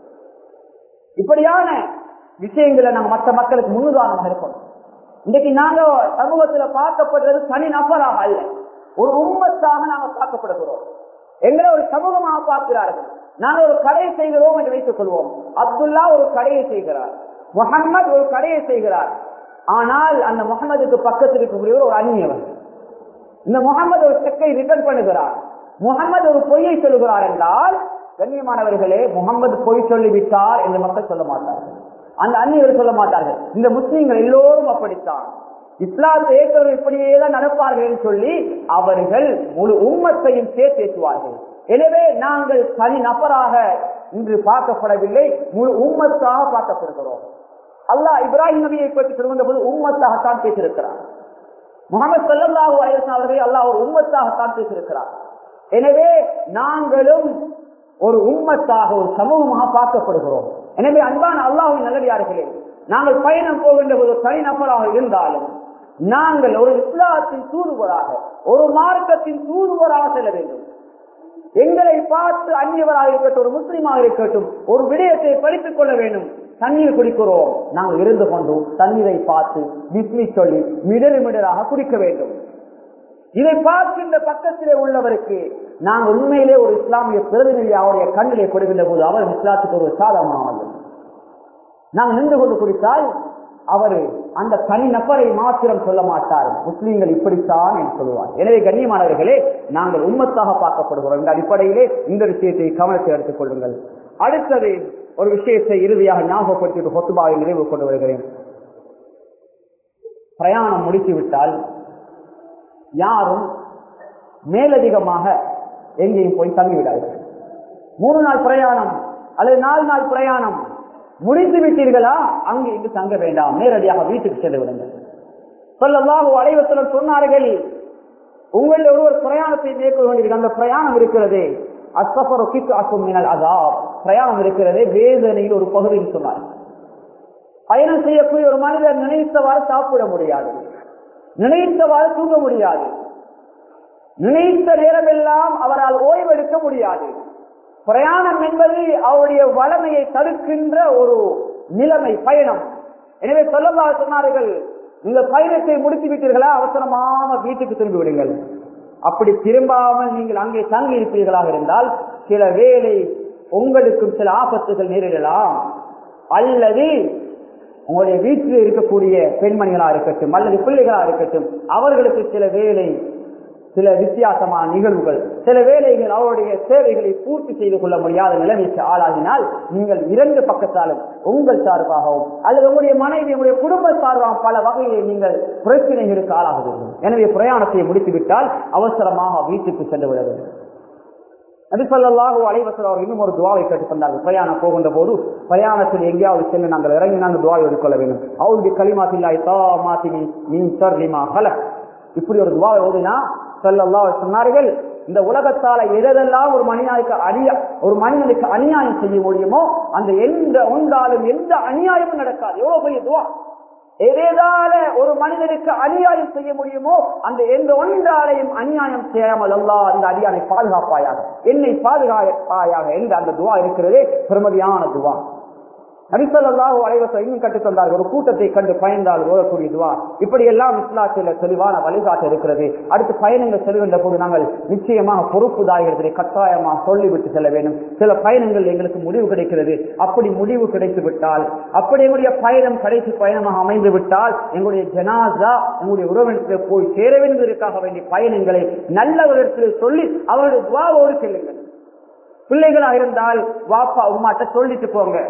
இப்படியான விஷயங்களை நாங்க மற்ற மக்களுக்கு முன்னுதாரணமாக இருக்கணும் இன்றைக்கு நாங்க சமூகத்துல பார்க்கப்படுறது தனி நபராக அல்ல ஒரு உண்மத்தாக நாங்க பார்க்கப்படுகிறோம் எங்களை ஒரு சமூகமாக பார்க்கிறார்கள் நாங்கள் ஒரு கடை செய்கிறோம் என்று வைத்துக் கொள்வோம் அப்துல்லா ஒரு கடையை செய்கிறார் முகம்மது ஒரு கடையை செய்கிறார் ஆனால் அந்த முகமதுக்கு பக்கத்தில் இருக்கக்கூடியவர் ஒரு அந்நியவர் இந்த முகமது ஒரு செக்கை ரிட்டர்ன் பண்ணுகிறார் முகமது ஒரு பொய்யை சொல்லுகிறார் என்றால் கண்ணியமானவர்களே முகமது பொய் சொல்லிவிட்டார் என்று மக்கள் சொல்ல மாட்டார்கள் அந்த அந்நியர் சொல்ல மாட்டார்கள் இந்த முஸ்லீம்கள் எல்லோரும் அப்படித்தான் இஸ்லாத்தை ஏற்றவர்கள் இப்படியே தான் நடப்பார்கள் என்று சொல்லி அவர்கள் முழு உம்மத்தையும் சேர்த்து ஏற்றுவார்கள் எனவே நாங்கள் தனி நபராக இன்று பார்க்கப்படவில்லை முழு உம்மத்தாக பார்க்கப்படுகிறோம் அல்லாஹ் இப்ராஹிம் நபியை பற்றி சொல்லுகின்ற போது உம்மத்தாகத்தான் பேசியிருக்கிறார் முகமது சல்லாஹூ அலிஸ்லாம் அவர்களை அல்லாஹ் ஒரு உம்மத்தாகத்தான் பேசியிருக்கிறார் எனவே நாங்களும் ஒரு உம்மத்தாக ஒரு சமூகமாக பார்க்கப்படுகிறோம் எனவே அன்பான அல்லாஹின் நல்லடியார்களே நாங்கள் பயணம் போகின்ற ஒரு தனிநபராக இருந்தாலும் நாங்கள் ஒரு இஸ்லாத்தின் தூதுவராக ஒரு மார்க்கத்தின் தூதுவராக செல்ல வேண்டும் எங்களை பார்த்து அந்நியவராக இருக்கட்டும் ஒரு முஸ்லீமாக இருக்கட்டும் ஒரு விடயத்தை படித்துக் கொள்ள வேண்டும் தண்ணீர் குடிக்கிறோம் நாங்கள் இருந்து கொண்டு தண்ணீரை பார்த்து பிஸ்மி சொல்லி மிடரு மிடராக குடிக்க வேண்டும் இதை பார்க்கின்ற பக்கத்திலே உள்ளவருக்கு நாங்கள் உண்மையிலே ஒரு இஸ்லாமிய பிரதிநிதி அவருடைய கண்ணிலே கொடுக்கின்ற போது அவர் இஸ்லாத்துக்கு ஒரு சாதமானது நாங்கள் நின்று கொண்டு குடித்தால் அவர் அந்த தனி நபரை மாத்திரம் சொல்ல மாட்டார் முஸ்லீம்கள் இப்படித்தான் என்று சொல்லுவார் எனவே கண்ணியமானவர்களே நாங்கள் உண்மத்தாக பார்க்கப்படுகிறோம் இந்த அடிப்படையிலே இந்த விஷயத்தை கவனத்தை எடுத்துக் கொள்ளுங்கள் அடுத்தது ஒரு விஷயத்தை இறுதியாக ஞாபகப்படுத்திட்டு ஹொத்துபாவை நிறைவு கொண்டு வருகிறேன் பிரயாணம் முடித்து விட்டால் யாரும் மேலதிகமாக எங்கேயும் போய் தங்கிவிடார்கள் மூணு நாள் பிரயாணம் அல்லது நாலு நாள் பிரயாணம் முடித்து விட்டீர்களா அங்கு இங்கு தங்க வேண்டாம் நேரடியாக வீட்டுக்கு சென்று விடுங்கள் சொல்லலாக அலைவசலம் சொன்னார்கள் உங்களில் ஒருவர் பிரயாணத்தை மேற்கொள்ள வேண்டியிருக்க அந்த பிரயாணம் இருக்கிறது அசபர் அக்கும் மினல் அதா பிரயாணம் இருக்கிறதே வேதனையில் ஒரு பகுதியில் சொன்னார் பயணம் செய்யக்கூடிய ஒரு மனிதர் நினைத்தவாறு சாப்பிட முடியாது நினைத்தவாறு தூங்க முடியாது நினைத்த நேரமெல்லாம் அவரால் ஓய்வெடுக்க முடியாது பிரயாணம் என்பது அவருடைய வளமையை தடுக்கின்ற ஒரு நிலைமை பயணம் எனவே சொல்லலா சொன்னார்கள் நீங்கள் பயணத்தை முடித்து விட்டீர்களா அவசரமாக வீட்டுக்கு திரும்பி விடுங்கள் அப்படி திரும்பாமல் நீங்கள் அங்கே தங்கி இருப்பீர்களாக இருந்தால் சில வேலை உங்களுக்கும் சில ஆபத்துகள் நேரிடலாம் அல்லது உங்களுடைய வீட்டில் இருக்கக்கூடிய பெண்மணிகளா இருக்கட்டும் அல்லது பிள்ளைகளா இருக்கட்டும் அவர்களுக்கு சில வேலை சில வித்தியாசமான நிகழ்வுகள் சில வேலைகள் அவருடைய தேவைகளை பூர்த்தி செய்து கொள்ள முடியாத நிலைமைக்கு ஆளாகினால் நீங்கள் இரண்டு பக்கத்தாலும் உங்கள் சார்பாகவும் அல்லது உங்களுடைய மனைவி உங்களுடைய குடும்ப சார்பாகவும் பல வகையில் நீங்கள் பிரச்சனைகளுக்கு ஆளாகுவீர்கள் எனவே பிரயாணத்தை முடித்துவிட்டால் அவசரமாக வீட்டுக்கு சென்று விட வேண்டும் நபிசல்லாஹு அலைவசல் அவர் இன்னும் ஒரு துவாவை கேட்டுக் கொண்டார்கள் பிரயாணம் போகின்ற போது பிரயாணத்தில் எங்கேயாவது சென்று நாங்கள் இறங்கி நாங்கள் துவாவை எடுத்துக்கொள்ள வேண்டும் அவருடைய களிமாத்தில்லாய் தா மாத்தினி மீன் சர்லிமா ஹல இப்படி ஒரு துவாவை ஓதினா சொல்லல்லா சொன்னார்கள் இந்த உலகத்தால எதெல்லாம் ஒரு மனிதனுக்கு அநியா ஒரு மனிதனுக்கு அநியாயம் செய்ய முடியுமோ அந்த எந்த ஒன்றாலும் எந்த அநியாயமும் நடக்காது எவ்வளவு பெரிய துவா எதேதால ஒரு மனிதனுக்கு அநியாயம் செய்ய முடியுமோ அந்த எந்த ஒன்றாலையும் அநியாயம் செய்யாமல் அல்லா அந்த அடியானை பாதுகாப்பாயாக என்னை பாதுகாப்பாயாக என்று அந்த துவா இருக்கிறதே பெருமதியான துவா நபிசல்லாஹு அலைவசம் இன்னும் கற்றுத் தந்தார் ஒரு கூட்டத்தை கண்டு பயந்தால் ஓதக்கூடிய துவா இப்படி எல்லாம் இஸ்லாத்தில் தெளிவான வழிகாட்டு இருக்கிறது அடுத்து பயணங்கள் செல்கின்ற போது நாங்கள் நிச்சயமாக பொறுப்புதாரிகளை கட்டாயமாக சொல்லிவிட்டு செல்ல வேண்டும் சில பயணங்கள் எங்களுக்கு முடிவு கிடைக்கிறது அப்படி முடிவு கிடைத்து விட்டால் அப்படி எங்களுடைய பயணம் கடைசி பயணமாக அமைந்து விட்டால் எங்களுடைய ஜனாசா எங்களுடைய உறவினத்தில் போய் சேர வேண்டியதற்காக வேண்டிய பயணங்களை நல்லவரிடத்தில் சொல்லி அவருடைய துவாவோடு செல்லுங்கள் பிள்ளைகளாக இருந்தால் வாப்பா உமாட்ட சொல்லிட்டு போங்க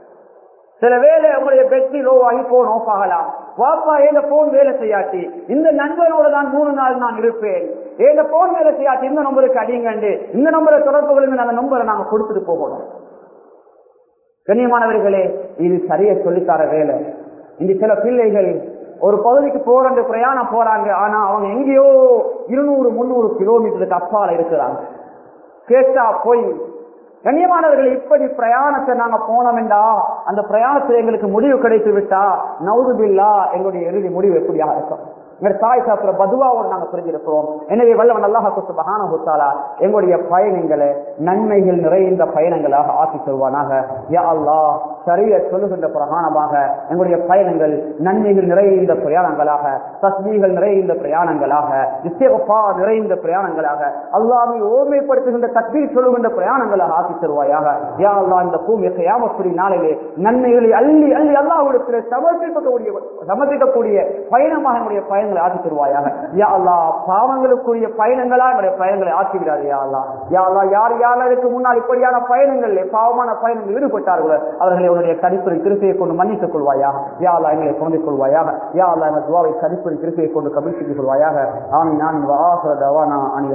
சில வேலை உங்களுடைய பெட்ரி லோ ஆகி போன் ஆஃப் ஆகலாம் வாப்பா ஏத போன் வேலை செய்யாட்டி இந்த நண்பனோட தான் மூணு நாள் நான் இருப்பேன் ஏங்க போன் வேலை செய்யாச்சு இந்த நம்பருக்கு அடிங்கண்டு இந்த நம்பரை தொடர்பு கொள்ளுங்க அந்த நம்பரை நாங்க கொடுத்துட்டு போகணும் கண்ணியமானவர்களே இது சரியா சொல்லித்தர வேலை இந்த சில பிள்ளைகள் ஒரு பகுதிக்கு போறது பிரயாணம் போறாங்க ஆனா அவங்க எங்கேயோ இருநூறு முந்நூறு கிலோமீட்டருக்கு அப்பால இருக்கிறாங்க கேட்டா போய் கண்ணியமானவர்கள் இப்படி பிரயாணத்தை நாங்க போனோம்டா அந்த பிரயாணத்தில் எங்களுக்கு முடிவு கிடைத்து விட்டா நவுதுபில்லா எங்களுடைய இறுதி முடிவு எப்படியாக இருக்கும் எங்க தாய் சாப்பிட பதுவாவோடு நாங்க புரிஞ்சிருக்கிறோம் எனவே வல்லவன் அல்லாஹ் சுபஹான ஹுத்தாலா எங்களுடைய பயணங்களை நன்மைகள் நிறைந்த பயணங்களாக ஆக்கி தருவானாக யா அல்லாஹ் சரிய சொல்லுகின்ற பிரகாணமாக எங்களுடைய பயணங்கள் நன்மைகள் நிறைந்த பிரயாணங்களாக தஸ்மீகள் நிறைந்த பிரயாணங்களாக இஸ்தேகப்பா நிறைந்த பிரயாணங்களாக அல்லாமை ஓர்மைப்படுத்துகின்ற தக்பீர் சொல்லுகின்ற பிரயாணங்களாக ஆக்கி தருவாயாக யா அல்லாஹ் இந்த பூமி கயாமத்துடைய நாளிலே நன்மைகளை அள்ளி அள்ளி அல்லாஹ்விடத்தில் சமர்ப்பிக்கக்கூடிய சமர்ப்பிக்கக்கூடிய பயணமாக என்னுடைய பயணங்களை ஆக்கி தருவாயாக யா அல்லாஹ் பாவங்களுக்குரிய பயணங்களா என்னுடைய பயணங்களை ஆக்கிவிடாது யா அல்லாஹ் யா அல்லாஹ் யார் யாருக்கு முன்னால் இப்படியான பயணங்களில் பாவமான பயணங்கள் ஈடுபட்டார்களோ அவர்களை உன்னுடைய கடிப்பறை கிருப்பையை கொண்டு மன்னித்துக் கொள்வாயாக யா அல்லாஹ் எங்களை குழந்தை கொள்வாயாக யா அல்லாஹ் எங்கள் துவாவை கடிப்பறை கிருப்பையை கொண்டு கபில் செய்து கொள்வாயாக ஆமீன் நான் வாஹர தவானா அனி